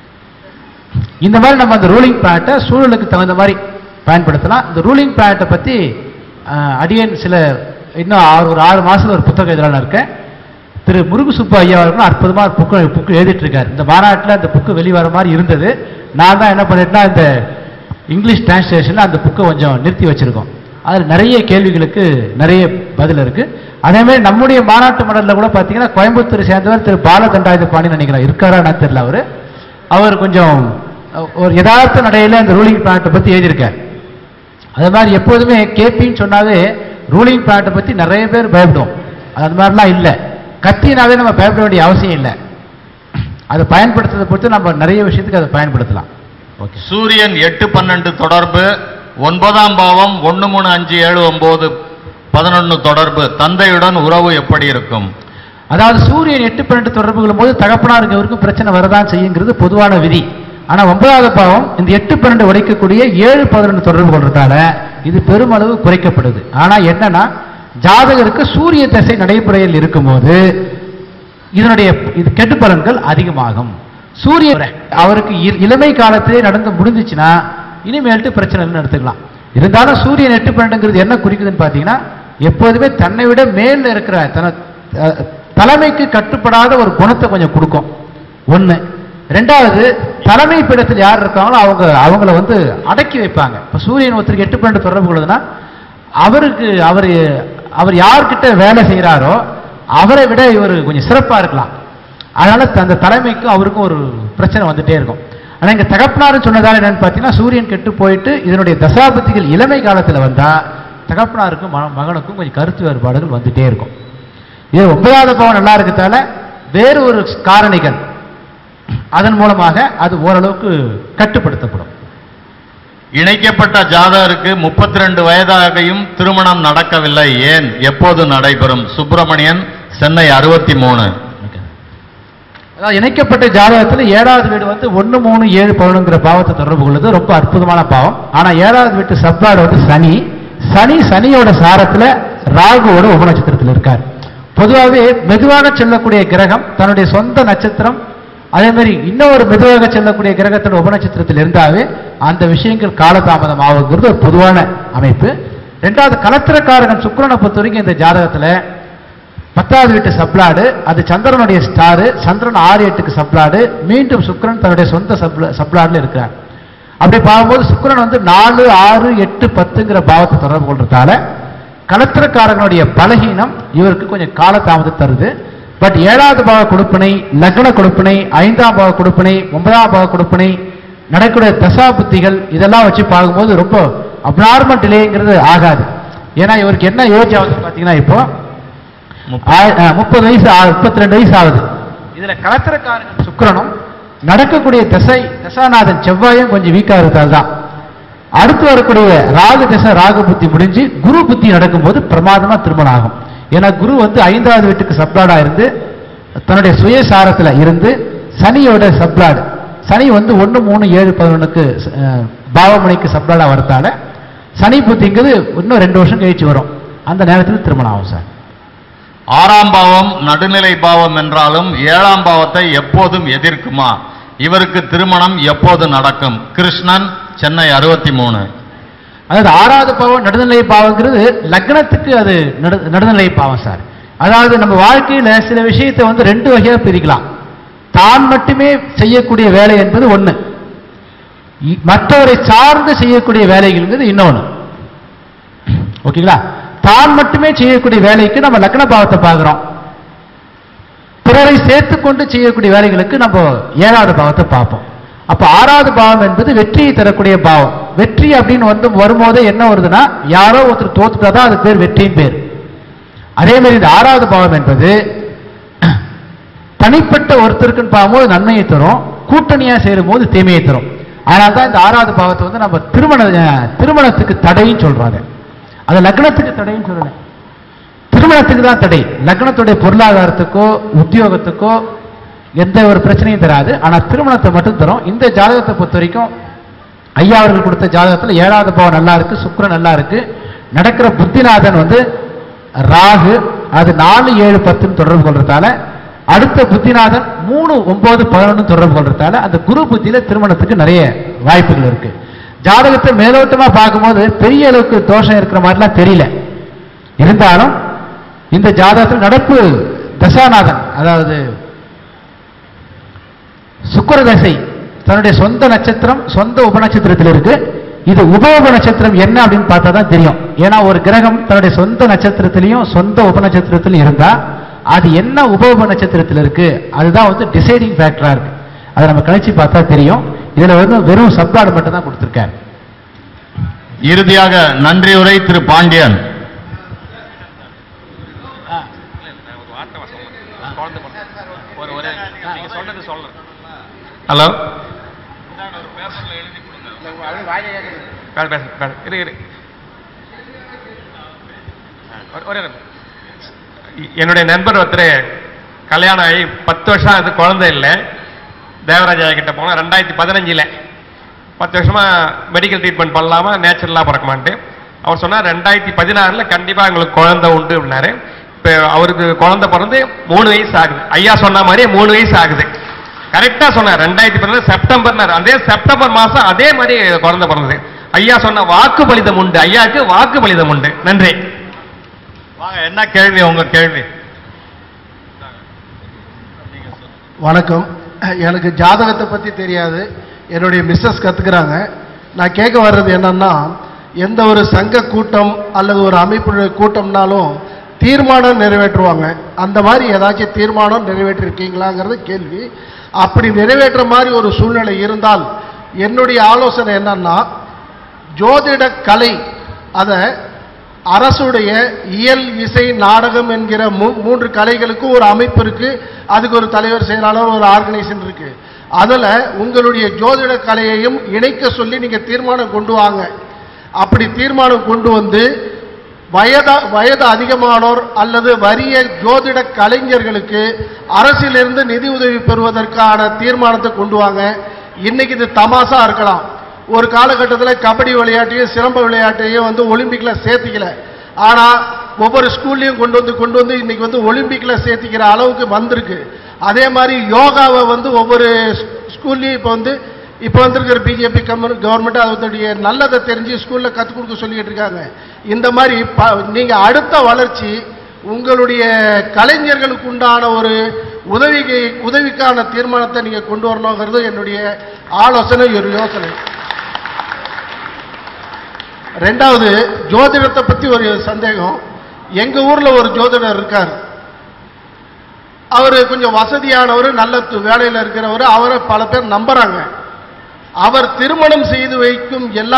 இந்த மாதிரி நம்ம அந்த ரூலிங் பிளானட்டை சூழலுக்கு தகுந்த மாதிரி பயன்படுத்தலாம் இந்த ரூலிங் பிளானட்டை பற்றி அஹ், அடியேன் சில இன்னும் ஆறு ஒரு ஆறு மாசத்துல ஒரு புத்தகம் இதெல்லாம் இருக்கேன் திரு முருகு சுப்பு ஐயா அவர்களும் அற்புதமாக புக்கு புக்கு எழுதிட்டு இருக்காரு இந்த மாநாட்டில் அந்த புக்கு வெளிவர மாதிரி இருந்தது நான் தான் என்ன பண்ணிட்டேன்னா இந்த இங்கிலீஷ் டிரான்ஸ்லேஷனில் அந்த புக்கை கொஞ்சம் நிறுத்தி வச்சிருக்கோம் அதில் நிறைய கேள்விகளுக்கு நிறைய பதில் இருக்கு அதே மாதிரி நம்முடைய மாநாட்டு மடலில் கூட பார்த்தீங்கன்னா கோயம்புத்தூர் சேர்ந்தவர் திரு பாலதண்டாயுத பாணின்னு நினைக்கிறேன் இருக்காரா என்ன தெரியல அவர் அவர் கொஞ்சம் அஹ், ஒரு யதார்த்த நடையில அந்த ரூலிங் பிளானட்டை பற்றி எழுதியிருக்கார் அது மாதிரி எப்போதுமே கேபின்னு சொன்னாவே ரூலிங் பிளானட்டை பற்றி நிறைய பேர் பயப்படுவோம் அது மாதிரிலாம் இல்லை கத்தினாவே நம்ம பயப்பட வேண்டிய அவசியம் இல்லை அதை பயன்படுத்துறதை பொறுத்து நம்ம நிறைய விஷயத்துக்கு அதை பயன்படுத்தலாம் ஓகே சூரியன் எட்டு பன்னெண்டு தொடர்பு ஒன்பதாம் பாவம் ஒன்று மூணு அஞ்சு ஏழு ஒன்பது பதினொன்று தொடர்பு தந்தையுடன் உறவு எப்படி இருக்கும் அதாவது சூரியன் எட்டு பன்னெண்டு தொடர்புகளும் போது தகப்பனாருங்கவருக்கும் பிரச்சனை வரதான் செய்யுங்கிறது பொதுவான விதி ஆனா ஒன்பதாவது பாவம் இந்த எட்டு பன்னெண்டு உடைக்கக்கூடிய ஏழு பதினொன்று தொடர்பு கொள்றதால இது பெருமளவு குறைக்கப்படுது ஆனா என்னன்னா ஜாதகருக்கு சூரிய தசை நடைமுறையில் இருக்கும்போது இதனுடைய இது கெட்டு பலன்கள் அதிகமாகும் சூரிய அவருக்கு இ- இளமை காலத்திலே நடந்து முடிஞ்சிச்சுன்னா இனிமேல்ட்டு பிரச்சனை இல்லைன்னு எடுத்துக்கலாம் இருந்தாலும் சூரியன் எட்டு பன்னெண்டுங்கிறது என்ன குறிக்குதுன்னு பார்த்தீங்கன்னா எப்போதுமே தன்னை விட மேல இருக்கிற தன அஹ், தலைமைக்கு கட்டுப்படாத ஒரு குணத்தை கொஞ்சம் கொடுக்கும் ஒண்ணு ரெண்டாவது தலைமை பீடத்தில் யார் இருக்காங்களோ அவங்க அவங்கள வந்து அடக்கி வைப்பாங்க இப்போ சூரியன் ஒருத்தருக்கு எட்டு பன்னெண்டு தொடர்பு கொள்ளுதுன்னா அவருக்கு அவர் அவர் யார்கிட்ட வேலை செய்கிறாரோ அவரை விட இவர் கொஞ்சம் சிறப்பாக இருக்கலாம் அதனால த- அந்த தலைமைக்கும் அவருக்கும் ஒரு பிரச்சனை வந்துட்டே இருக்கும் ஆனா இங்க தகப்பனாருன்னு சொன்னதால என்னன்னு பார்த்தீங்கன்னா சூரியன் கெட்டு போயிட்டு இதனுடைய தசாபதிகள் இளமை காலத்துல வந்தா தகப்பனாருக்கும் மக- மகனுக்கும் கொஞ்சம் கருத்து வேறுபாடுகள் வந்துட்டே இருக்கும் இது ஒன்பதாவது பாவம் நல்லா இருக்கத்தால வேறு ஒரு காரணிகள் அதன் மூலமாக அது ஓரளவுக்கு கட்டுப்படுத்தப்படும் இணைக்கப்பட்ட ஜாதகருக்கு முப்பத்தி ரெண்டு வயதாகியும் திருமணம் நடக்கவில்லை ஏன் எப்போது நடைபெறும் சுப்பிரமணியன் சென்னை அறுபத்தி மூணு அதாவது இணைக்கப்பட்ட ஜாதகத்தில் ஏழாவது வீடு வந்து ஒன்று மூணு ஏழு பதினொன்றுங்கிற பாவத்தை தொடர்பு கொள்ளுது ரொம்ப அற்புதமான பாவம் ஆனா ஏழாவது வீட்டு சப்பாடு வந்து சனி சனி சனியோட சாரத்துல ராகுவோட உபநட்சத்திரத்தில் இருக்கார் பொதுவாகவே மெதுவாக செல்லக்கூடிய கிரகம் தன்னுடைய சொந்த நட்சத்திரம் அதே மாதிரி இன்னொரு மெதுவாக செல்லக்கூடிய கிரகத்தோட உபநட்சத்திரத்தில் இருந்தாவே அந்த விஷயங்கள் காலதாமதம் ஆகுங்கிறது ஒரு பொதுவான அமைப்பு ரெண்டாவது கலத்திரக்காரகன் சுக்கிரனை பொறுத்த வரைக்கும் இந்த ஜாதகத்துல பத்தாவது வீட்டு சப்ளாடு அது சந்திரனுடைய ஸ்டாரு சந்திரன் ஆறு எட்டுக்கு சப்ளாடு மீண்டும் சுக்கிரன் தன்னுடைய சொந்த சப்ள சப்ளாடுல இருக்கிறார் அப்படி பார்க்கும்போது சுக்கிரன் வந்து நாலு ஆறு எட்டு பத்துங்கிற பாவத்தை தொடர்பு கொள்றதால கலத்திரக்காரனுடைய பலகீனம் இவருக்கு கொஞ்சம் காலதாமதம் தருது பட் ஏழாவது பாவ கொடுப்பினை லக்ன கொடுப்பினை ஐந்தாம் பாவ கொடுப்பினை ஒன்பதாம் பாவ கொடுப்பினை நடக்கூடிய தசா புத்திகள் இதெல்லாம் வச்சு பார்க்கும்போது ரொம்ப அப்நார்மல் டிலேங்கிறது ஆகாது ஏன்னா இவருக்கு என்ன யோசிச்சு ஆகுதுன்னு பார்த்தீங்கன்னா இப்போ முப்பது. முப்பது வயசு முப்பத்தி ரெண்டு வயசு ஆகுது இதுல கலத்திரக்காரன் சுக்கிரனும் நடக்கக்கூடிய திசை தசாநாதன் செவ்வாயும் கொஞ்சம் வீக்கா இருக்கிறது தான் அடுத்து வரக்கூடிய ராகு திசை ராகு புத்தி முடிஞ்சு குரு புத்தி நடக்கும்போது பிரமாதமா திருமணம் ஆகும் ஏன்னா குரு வந்து ஐந்தாவது வீட்டுக்கு சப்ளாடா இருந்து தன்னுடைய சுயசாரத்துல இருந்து சனியோட சப்ளாடு சனி வந்து ஒன்று மூணு ஏழு பதினொன்றுக்கு பாவமணிக்கு சப்ளாடா வரத்தால சனி புத்திங்கிறது இன்னும் ரெண்டு வருஷம் கழிச்சு வரும் அந்த நேரத்தில் திருமணம் ஆகும் சார் ஆறாம் பாவம் நடுநிலை பாவம் என்றாலும் ஏழாம் பாவத்தை எப்போதும் எதிர்க்குமா இவருக்கு திருமணம் எப்போது நடக்கும் கிருஷ்ணன் சென்னை அறுபத்தி மூணு அதாவது ஆறாவது பாவம் நடுநிலை பாவங்கிறது லக்னத்துக்கு அது நடு நடுநிலை பாவம் சார் அதாவது நம்ம வாழ்க்கையில சில விஷயத்தை வந்து ரெண்டு வகையா பிரிக்கலாம் தான் மட்டுமே செய்யக்கூடிய வேலை என்பது ஒண்ணு இ- மற்றவரை சார்ந்து செய்யக்கூடிய வேலைகள்ங்கிறது இன்னொன்னு ஓகேங்களா தான் மட்டுமே செய்யக்கூடிய வேலைக்கு நம்ம லக்ன பாவத்தை பார்க்கிறோம் பிறரை சேர்த்து கொண்டு செய்யக்கூடிய வேலைகளுக்கு நம்ம ஏழாவது பாவத்தை பார்ப்போம் அப்ப ஆறாவது பாவம் என்பது வெற்றியை தரக்கூடிய பாவம் வெற்றி அப்படின்னு வந்து வரும்போதே என்ன வருதுன்னா யாரோ ஒருத்தர் தோத்துட்டாதான் அது பேர் வெற்றியின் பேர் அதே மாதிரி இந்த ஆறாவது பாவம் என்பது தனிப்பட்ட ஒருத்தருக்குன்னு பார்க்கும்போது நன்மையை தரும் கூட்டணியா சேரும் போது தீமையை தரும் அதனால தான் இந்த ஆறாவது பாவத்தை வந்து நம்ம திருமண அஹ், திருமணத்துக்கு தடைன்னு சொல்றாங்க அது லக்னத்துக்கு தடைன்னு சொல்லலை திருமணத்துக்கு தான் தடை லக்னத்துடைய பொருளாதாரத்துக்கோ உத்தியோகத்துக்கோ எந்த ஒரு பிரச்சனையும் தராது ஆனா திருமணத்தை மட்டும் தரும் இந்த ஜாதகத்தை பொறுத்த வரைக்கும் ஐயா அவர்கள் கொடுத்த ஜாதகத்துல ஏழாவது பாவம் நல்லா இருக்கு சுக்கிரன் நல்லா இருக்கு நடக்கிற புத்திநாதன் வந்து ராகு அது நாலு ஏழு பத்துன்னு தொடர்பு கொள்றதால அடுத்த புத்திநாதன் மூணு ஒன்பது பதினொன்று தொடர்பு கொள்றதால அந்த குரு புத்தியில திருமணத்துக்கு நிறைய வாய்ப்புகள் இருக்கு ஜாதகத்தை மேலோட்டமா பார்க்கும்போது பெரிய அளவுக்கு தோஷம் இருக்கிற மாதிரிலாம் தெரியல இருந்தாலும் இந்த ஜாதகத்தில் நடப்பு தசாநாதன் அதாவது சுக்கிர தசை தன்னுடைய சொந்த நட்சத்திரம் சொந்த உபநட்சத்திரத்தில் இருக்கு இது உப உப நட்சத்திரம் என்ன அப்படின்னு பார்த்தா தான் தெரியும் ஏன்னா ஒரு கிரகம் தன்னுடைய சொந்த நட்சத்திரத்திலையும் சொந்த உபநட்சத்திரத்திலும் இருந்தா அது என்ன உப உப நட்சத்திரத்தில் இருக்கு அதுதான் வந்து டிசைடிங் ஃபேக்டரா இருக்கு அதை நம்ம கழிச்சு பார்த்தா தெரியும் இதுல வந்து வெறும் சப்ளாடு மட்டும் தான் கொடுத்துருக்காரு இறுதியாக நன்றியுரை திரு பாண்டியன் ஹலோ வாயை பேச பேச பேச இரு இரு ஒரு- ஒரே நிமிஷம். எ- என்னுடைய நண்பர் ஒருத்தர் கல்யாணம் ஆகி பத்து வருஷம் அது குழந்தை இல்லை தேவராஜா கிட்ட போனால் ரெண்டாயிரத்தி பதினஞ்சில் பத்து வருஷமா மெடிக்கல் ட்ரீட்மெண்ட் பண்ணலாமா நேச்சுரலாக பிறக்குமான்ட்டு அவர் சொன்னார் ரெண்டாயிரத்தி பதினாறில் கண்டிப்பாக எங்களுக்கு குழந்தை உண்டு அப்படின்னாரு இப்போ அவருக்கு குழந்தை பிறந்து மூணு வயசு ஆகுது ஐயா சொன்ன மாதிரியே மூணு வயசு ஆகுது கரெக்டாக சொன்னார் ரெண்டாயிரத்தி பதினாறு செப்டம்பர்னார் அதே செப்டம்பர் மாதம் அதே மாதிரி குழந்தை பிறந்தது ஐயா சொன்ன வாக்கு பலிதம் உண்டு ஐயாவுக்கு வாக்கு பலிதம் உண்டு நன்றி வாங்க என்ன கேள்வி உங்க கேள்வி வணக்கம் எனக்கு ஜாதகத்தை பற்றி தெரியாது என்னுடைய மிஸ்ஸஸ் கற்றுக்கிறாங்க நான் கேட்க வர்றது என்னன்னா எந்த ஒரு சங்க கூட்டம் அல்லது ஒரு அமைப்பு கூட்டம்னாலும் தீர்மானம் நிறைவேற்றுவாங்க அந்த மாதிரி ஏதாச்சும் தீர்மானம் நிறைவேற்றிருக்கீங்களாங்கிறது கேள்வி அப்படி நிறைவேற்ற மாதிரி ஒரு சூழ்நிலை இருந்தால் என்னுடைய ஆலோசனை என்னன்னா ஜோதிட கலை அதை அரசுடைய இயல் இசை நாடகம் என்கிற மூ- மூன்று கலைகளுக்கும் ஒரு அமைப்பு இருக்கு அதுக்கு ஒரு தலைவர் செயலாளர் ஒரு ஆர்கனைசேஷன் இருக்கு அதுல உங்களுடைய ஜோதிட கலையையும் இணைக்க சொல்லி நீங்க தீர்மானம் கொண்டு வாங்க அப்படி தீர்மானம் கொண்டு வந்து வயது வயது அதிகமானோர் அல்லது வறிய ஜோதிட கலைஞர்களுக்கு அரசிலிருந்து நிதி உதவி பெறுவதற்கான தீர்மானத்தை கொண்டு வாங்க இன்னைக்கு இது தமாசா இருக்கலாம் ஒரு காலகட்டத்தில் கபடி விளையாட்டையும் சிலம்ப விளையாட்டையும் வந்து ஒலிம்பிக்ல சேர்த்திக்கல ஆனா ஒவ்வொரு ஸ்கூல்லையும் கொண்டு வந்து கொண்டு வந்து இன்னைக்கு வந்து ஒலிம்பிக்ல சேர்த்திக்கிற அளவுக்கு வந்திருக்கு அதே மாதிரி யோகாவை வந்து ஒவ்வொரு ஸ்கூல்லையும் இப்போ வந்து இப்போ வந்திருக்கிற பிஜேபி கவர்மெண்ட் அதனுடைய நல்லதை தெரிஞ்சு ஸ்கூல்ல கற்றுக் கொடுக்க சொல்லிட்டு இருக்காங்க இந்த மாதிரி ப- நீங்க அடுத்த வளர்ச்சி உங்களுடைய கலைஞர்களுக்கு உண்டான ஒரு உதவிக்கு உதவிக்கான தீர்மானத்தை நீங்க கொண்டு வரணுங்கிறது என்னுடைய ஆலோசனை ஒரு யோசனை ரெண்டாவது ஜோதிடத்தை பத்தி ஒரு சந்தேகம் எங்க ஊர்ல ஒரு ஜோதிடர் இருக்கார் அவர் கொஞ்சம் வசதியானவர் நல்ல து- வேலையில இருக்கிறவர் அவரை பல பேர் நம்புறாங்க அவர் திருமணம் செய்து வைக்கும் எல்லா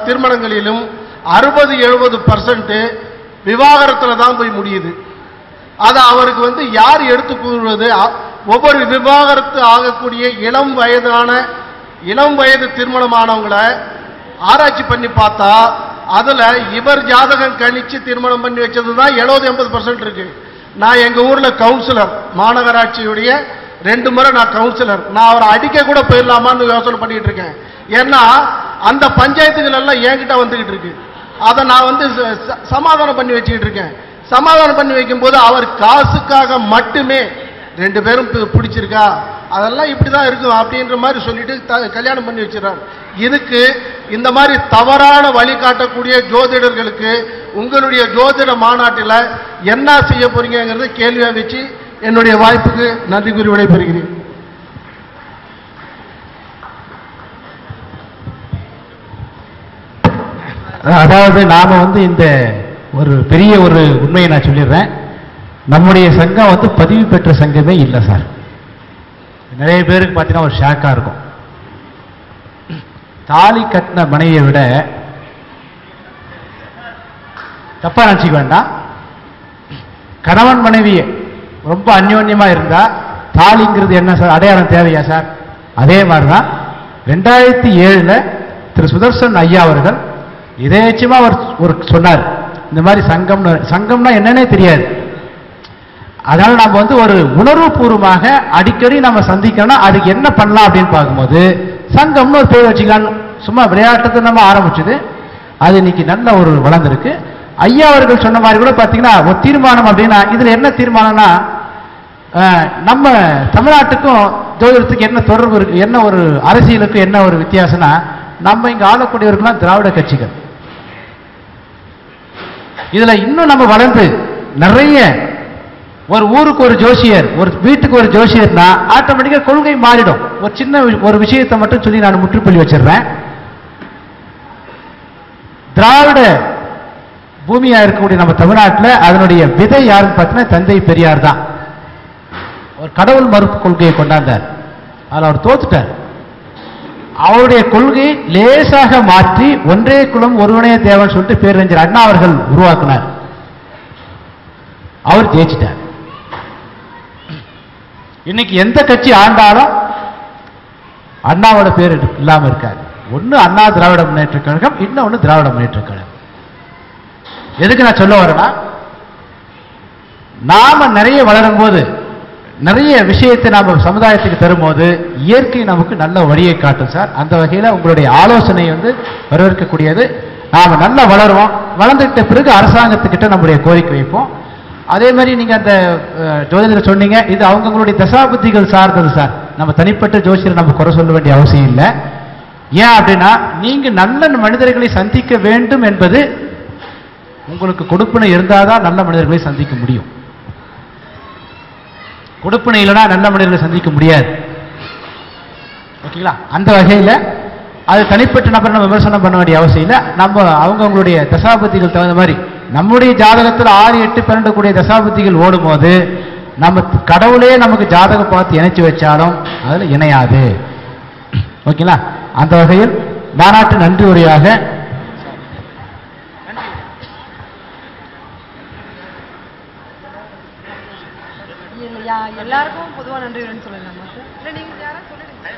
திருமணங்களிலும் அறுபது எழுபது பர்சன்ட் விவாகரத்துல தான் போய் முடியுது அதை அவருக்கு வந்து யார் எடுத்து கூறுவது அ- ஒவ்வொரு விவாகரத்து ஆகக்கூடிய இளம் வயதான இளம் வயது திருமணமானவங்களை ஆராய்ச்சி பண்ணி பார்த்தா அதுல இவர் ஜாதகம் கணிச்சு திருமணம் பண்ணி வச்சது தான் எழுபது எண்பது பர்சன்ட் இருக்கு நான் எங்க ஊர்ல கவுன்சிலர் மாநகராட்சியுடைய ரெண்டு முறை நான் கவுன்சிலர் நான் அவரை அடிக்க கூட போயிடலாமான்னு யோசனை பண்ணிட்டு இருக்கேன் ஏன்னா அந்த பஞ்சாயத்துகள் எல்லாம் என்கிட்ட வந்துகிட்டு இருக்கு அதை நான் வந்து ச- ச- சமாதானம் பண்ணி வச்சுக்கிட்டு இருக்கேன் சமாதானம் பண்ணி வைக்கும்போது அவர் காசுக்காக மட்டுமே ரெண்டு பேரும் பி- பிடிச்சிருக்கா அதெல்லாம் இப்படிதான் இருக்கும் அப்படின்ற மாதிரி சொல்லிட்டு த- கல்யாணம் பண்ணி வச்சிடறாரு இதுக்கு இந்த மாதிரி தவறான வழிகாட்டக்கூடிய ஜோதிடர்களுக்கு உங்களுடைய ஜோதிட மாநாட்டில் என்ன செய்ய போறீங்கிறத கேள்வியா வச்சு என்னுடைய வாய்ப்புக்கு நன்றி கூறி விடைபெறுகிறேன் அதாவது நாம வந்து இந்த ஒரு பெரிய ஒரு உண்மையை நான் சொல்லிடுறேன் நம்முடைய சங்கம் வந்து பதிவு பெற்ற சங்கமே இல்லை சார் நிறைய பேருக்கு பார்த்தீங்கன்னா ஒரு ஷாக்கா இருக்கும் தாலி கட்டின மனைவியை விட தப்பா நினச்சிக்க வேண்டாம் கணவன் மனைவி ரொம்ப அந்யோன்யமா இருந்தா தாலிங்கிறது என்ன சார் அடையாளம் தேவையா சார் அதே மாதிரிதான் ரெண்டாயிரத்தி ஏழுல திரு சுதர்சன் ஐயா அவர்கள் இதேச்சமா அவர் ஒரு சொன்னார் இந்த மாதிரி சங்கம்னு சங்கம்னா என்னன்னே தெரியாது அதனால நம்ம வந்து ஒரு உணர்வுபூர்வமாக அடிக்கடி நம்ம சந்திக்கணும்னா அதுக்கு என்ன பண்ணலாம் அப்படின்னு பார்க்கும்போது சங்கம்னு ஒரு பேர் வச்சுக்கலாம்னு சும்மா விளையாட்டத்தை நம்ம ஆரம்பிச்சது அது இன்னைக்கு நல்ல ஒரு வளர்ந்துருக்கு ஐயா அவர்கள் சொன்ன மாதிரி கூட பார்த்தீங்கன்னா ஒரு தீர்மானம் அப்படின்னா இதுல என்ன தீர்மானம்னா அஹ், நம்ம தமிழ்நாட்டுக்கும் ஜோதிடத்துக்கு என்ன தொடர்பு இருக்கு என்ன ஒரு அரசியலுக்கு என்ன ஒரு வித்தியாசம்னா நம்ம இங்க ஆளக்கூடியவர்கள்லாம் திராவிட கட்சிகள் இதுல இன்னும் நம்ம வளர்ந்து நிறைய ஒரு ஊருக்கு ஒரு ஜோசியர் ஒரு வீட்டுக்கு ஒரு ஜோசியர்னா ஆட்டோமேட்டிக்கா கொள்கை மாறிடும் ஒரு சின்ன வி- ஒரு விஷயத்தை மட்டும் சொல்லி நான் முற்றுப்புள்ளி வச்சிடுறேன் திராவிட பூமியா இருக்கக்கூடிய நம்ம தமிழ்நாட்டில் அதனுடைய விதை யாருன்னு பார்த்தீங்கன்னா தந்தை பெரியார் தான் ஒரு கடவுள் மறுப்பு கொள்கையை கொண்டாந்தார் அதில் அவர் தோத்துட்டார் அவருடைய கொள்கையை லேசாக மாற்றி ஒன்றே குலம் ஒருவனே தேவன் சொல்லிட்டு பேரறிஞர் அண்ணா அவர்கள் உருவாக்கினார் அவர் ஜெயிச்சிட்டார் இன்னைக்கு எந்த கட்சி ஆண்டாலும் அண்ணாவோட பேர் இல்லாம இருக்காது ஒண்ணு அண்ணா திராவிட முன்னேற்ற கழகம் இன்னொன்னு திராவிட முன்னேற்ற கழகம் எதுக்கு நான் சொல்ல வரேன்னா நாம நிறைய வளரும் போது நிறைய விஷயத்தை நாம சமுதாயத்துக்கு தரும்போது இயற்கை நமக்கு நல்ல வழியை காட்டும் சார் அந்த வகையில உங்களுடைய ஆலோசனை வந்து வரவேற்கக்கூடியது நாம நல்லா வளருவோம் வளர்ந்துட்ட பிறகு அரசாங்கத்துக்கிட்ட நம்முடைய கோரிக்கை வைப்போம் அதே மாதிரி நீங்க அந்த அஹ், ஜோதிடர் சொன்னீங்க இது அவங்கவுங்களுடைய தசாபுத்திகள் சார்ந்தது சார் நம்ம தனிப்பட்ட ஜோசியரை நம்ம குறை சொல்ல வேண்டிய அவசியம் இல்லை ஏன் அப்படின்னா நீங்க நல்ல மனிதர்களை சந்திக்க வேண்டும் என்பது உங்களுக்கு கொடுப்பினை இருந்தாதான் நல்ல மனிதர்களை சந்திக்க முடியும் கொடுப்பினை இல்லைன்னா நல்ல மனிதர்களை சந்திக்க முடியாது ஓகேங்களா அந்த வகையில் அது தனிப்பட்ட நபர் நம்ம விமர்சனம் பண்ண வேண்டிய அவசியம் இல்லை நம்ம அவங்கவுங்களுடைய தசாபதிகள் தகுந்த மாதிரி நம்முடைய ஜாதகத்தில் ஆறு எட்டு பன்னெண்டு கூடிய தசாபதிகள் ஓடும்போது நம்ம கடவுளே நமக்கு ஜாதகம் பார்த்து இணைச்சு வச்சாலும் அதில் இணையாது ஓகேங்களா அந்த வகையில் மாநாட்டு நன்றி உரையாக இல்லையா எல்லாருக்கும் பொதுவா நன்றி வேணும்னு சொல்லலாமா சார் இல்ல நீங்க யாரா சொல்லிடுங்க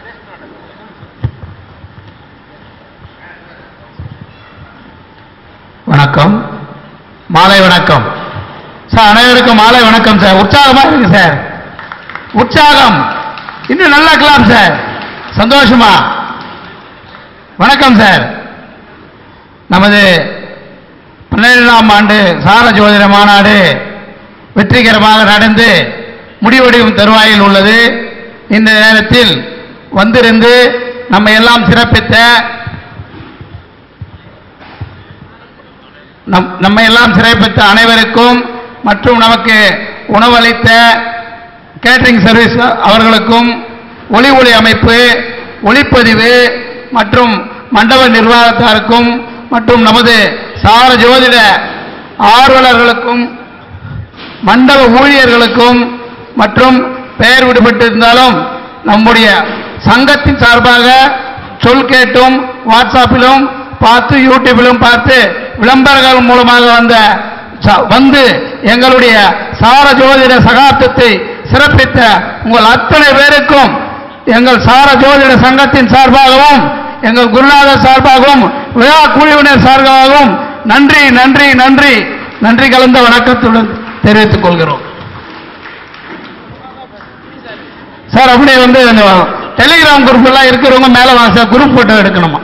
வணக்கம் மாலை வணக்கம் சார் அனைவருக்கும் மாலை வணக்கம் சார் உற்சாகமா இருக்கு சார் உற்சாகம் இன்னும் நல்லா இருக்கலாம் சார் சந்தோஷமா வணக்கம் சார் நமது பன்னிரெண்டாம் ஆண்டு சார ஜோதிட மாநாடு வெற்றிகரமாக நடந்து முடிவடையும் தருவாயில் உள்ளது இந்த நேரத்தில் வந்திருந்து நம்ம எல்லாம் சிறப்பித்த நம் நம்மை எல்லாம் சிறைப்பித்த அனைவருக்கும் மற்றும் நமக்கு உணவளித்த கேட்டரிங் சர்வீஸ் அவர்களுக்கும் ஒளி ஒளி அமைப்பு ஒளிப்பதிவு மற்றும் மண்டப நிர்வாகத்தாருக்கும் மற்றும் நமது சார ஜோதிட ஆர்வலர்களுக்கும் மண்டப ஊழியர்களுக்கும் மற்றும் பெயர் விடுபட்டிருந்தாலும் நம்முடைய சங்கத்தின் சார்பாக சொல் கேட்டும் வாட்ஸ்அப்பிலும் பார்த்து யூடியூபிலும் பார்த்து விளம்பரங்கள் மூலமாக வந்த ச- வந்து எங்களுடைய சார ஜோதிட சகாப்தத்தை சிறப்பித்த உங்கள் அத்தனை பேருக்கும் எங்கள் சார ஜோதிட சங்கத்தின் சார்பாகவும் எங்கள் குருநாதர் சார்பாகவும் விழா குழுவினர் சார்பாகவும் நன்றி நன்றி நன்றி நன்றி கலந்த வணக்கத்துடன் தெரிவித்துக் கொள்கிறோம் சார் அப்படியே வந்து அந்த டெலிகிராம் குரூப் எல்லாம் இருக்கிறவங்க மேல வாங்க சார் குரூப் போட்டோ எடுக்கணுமா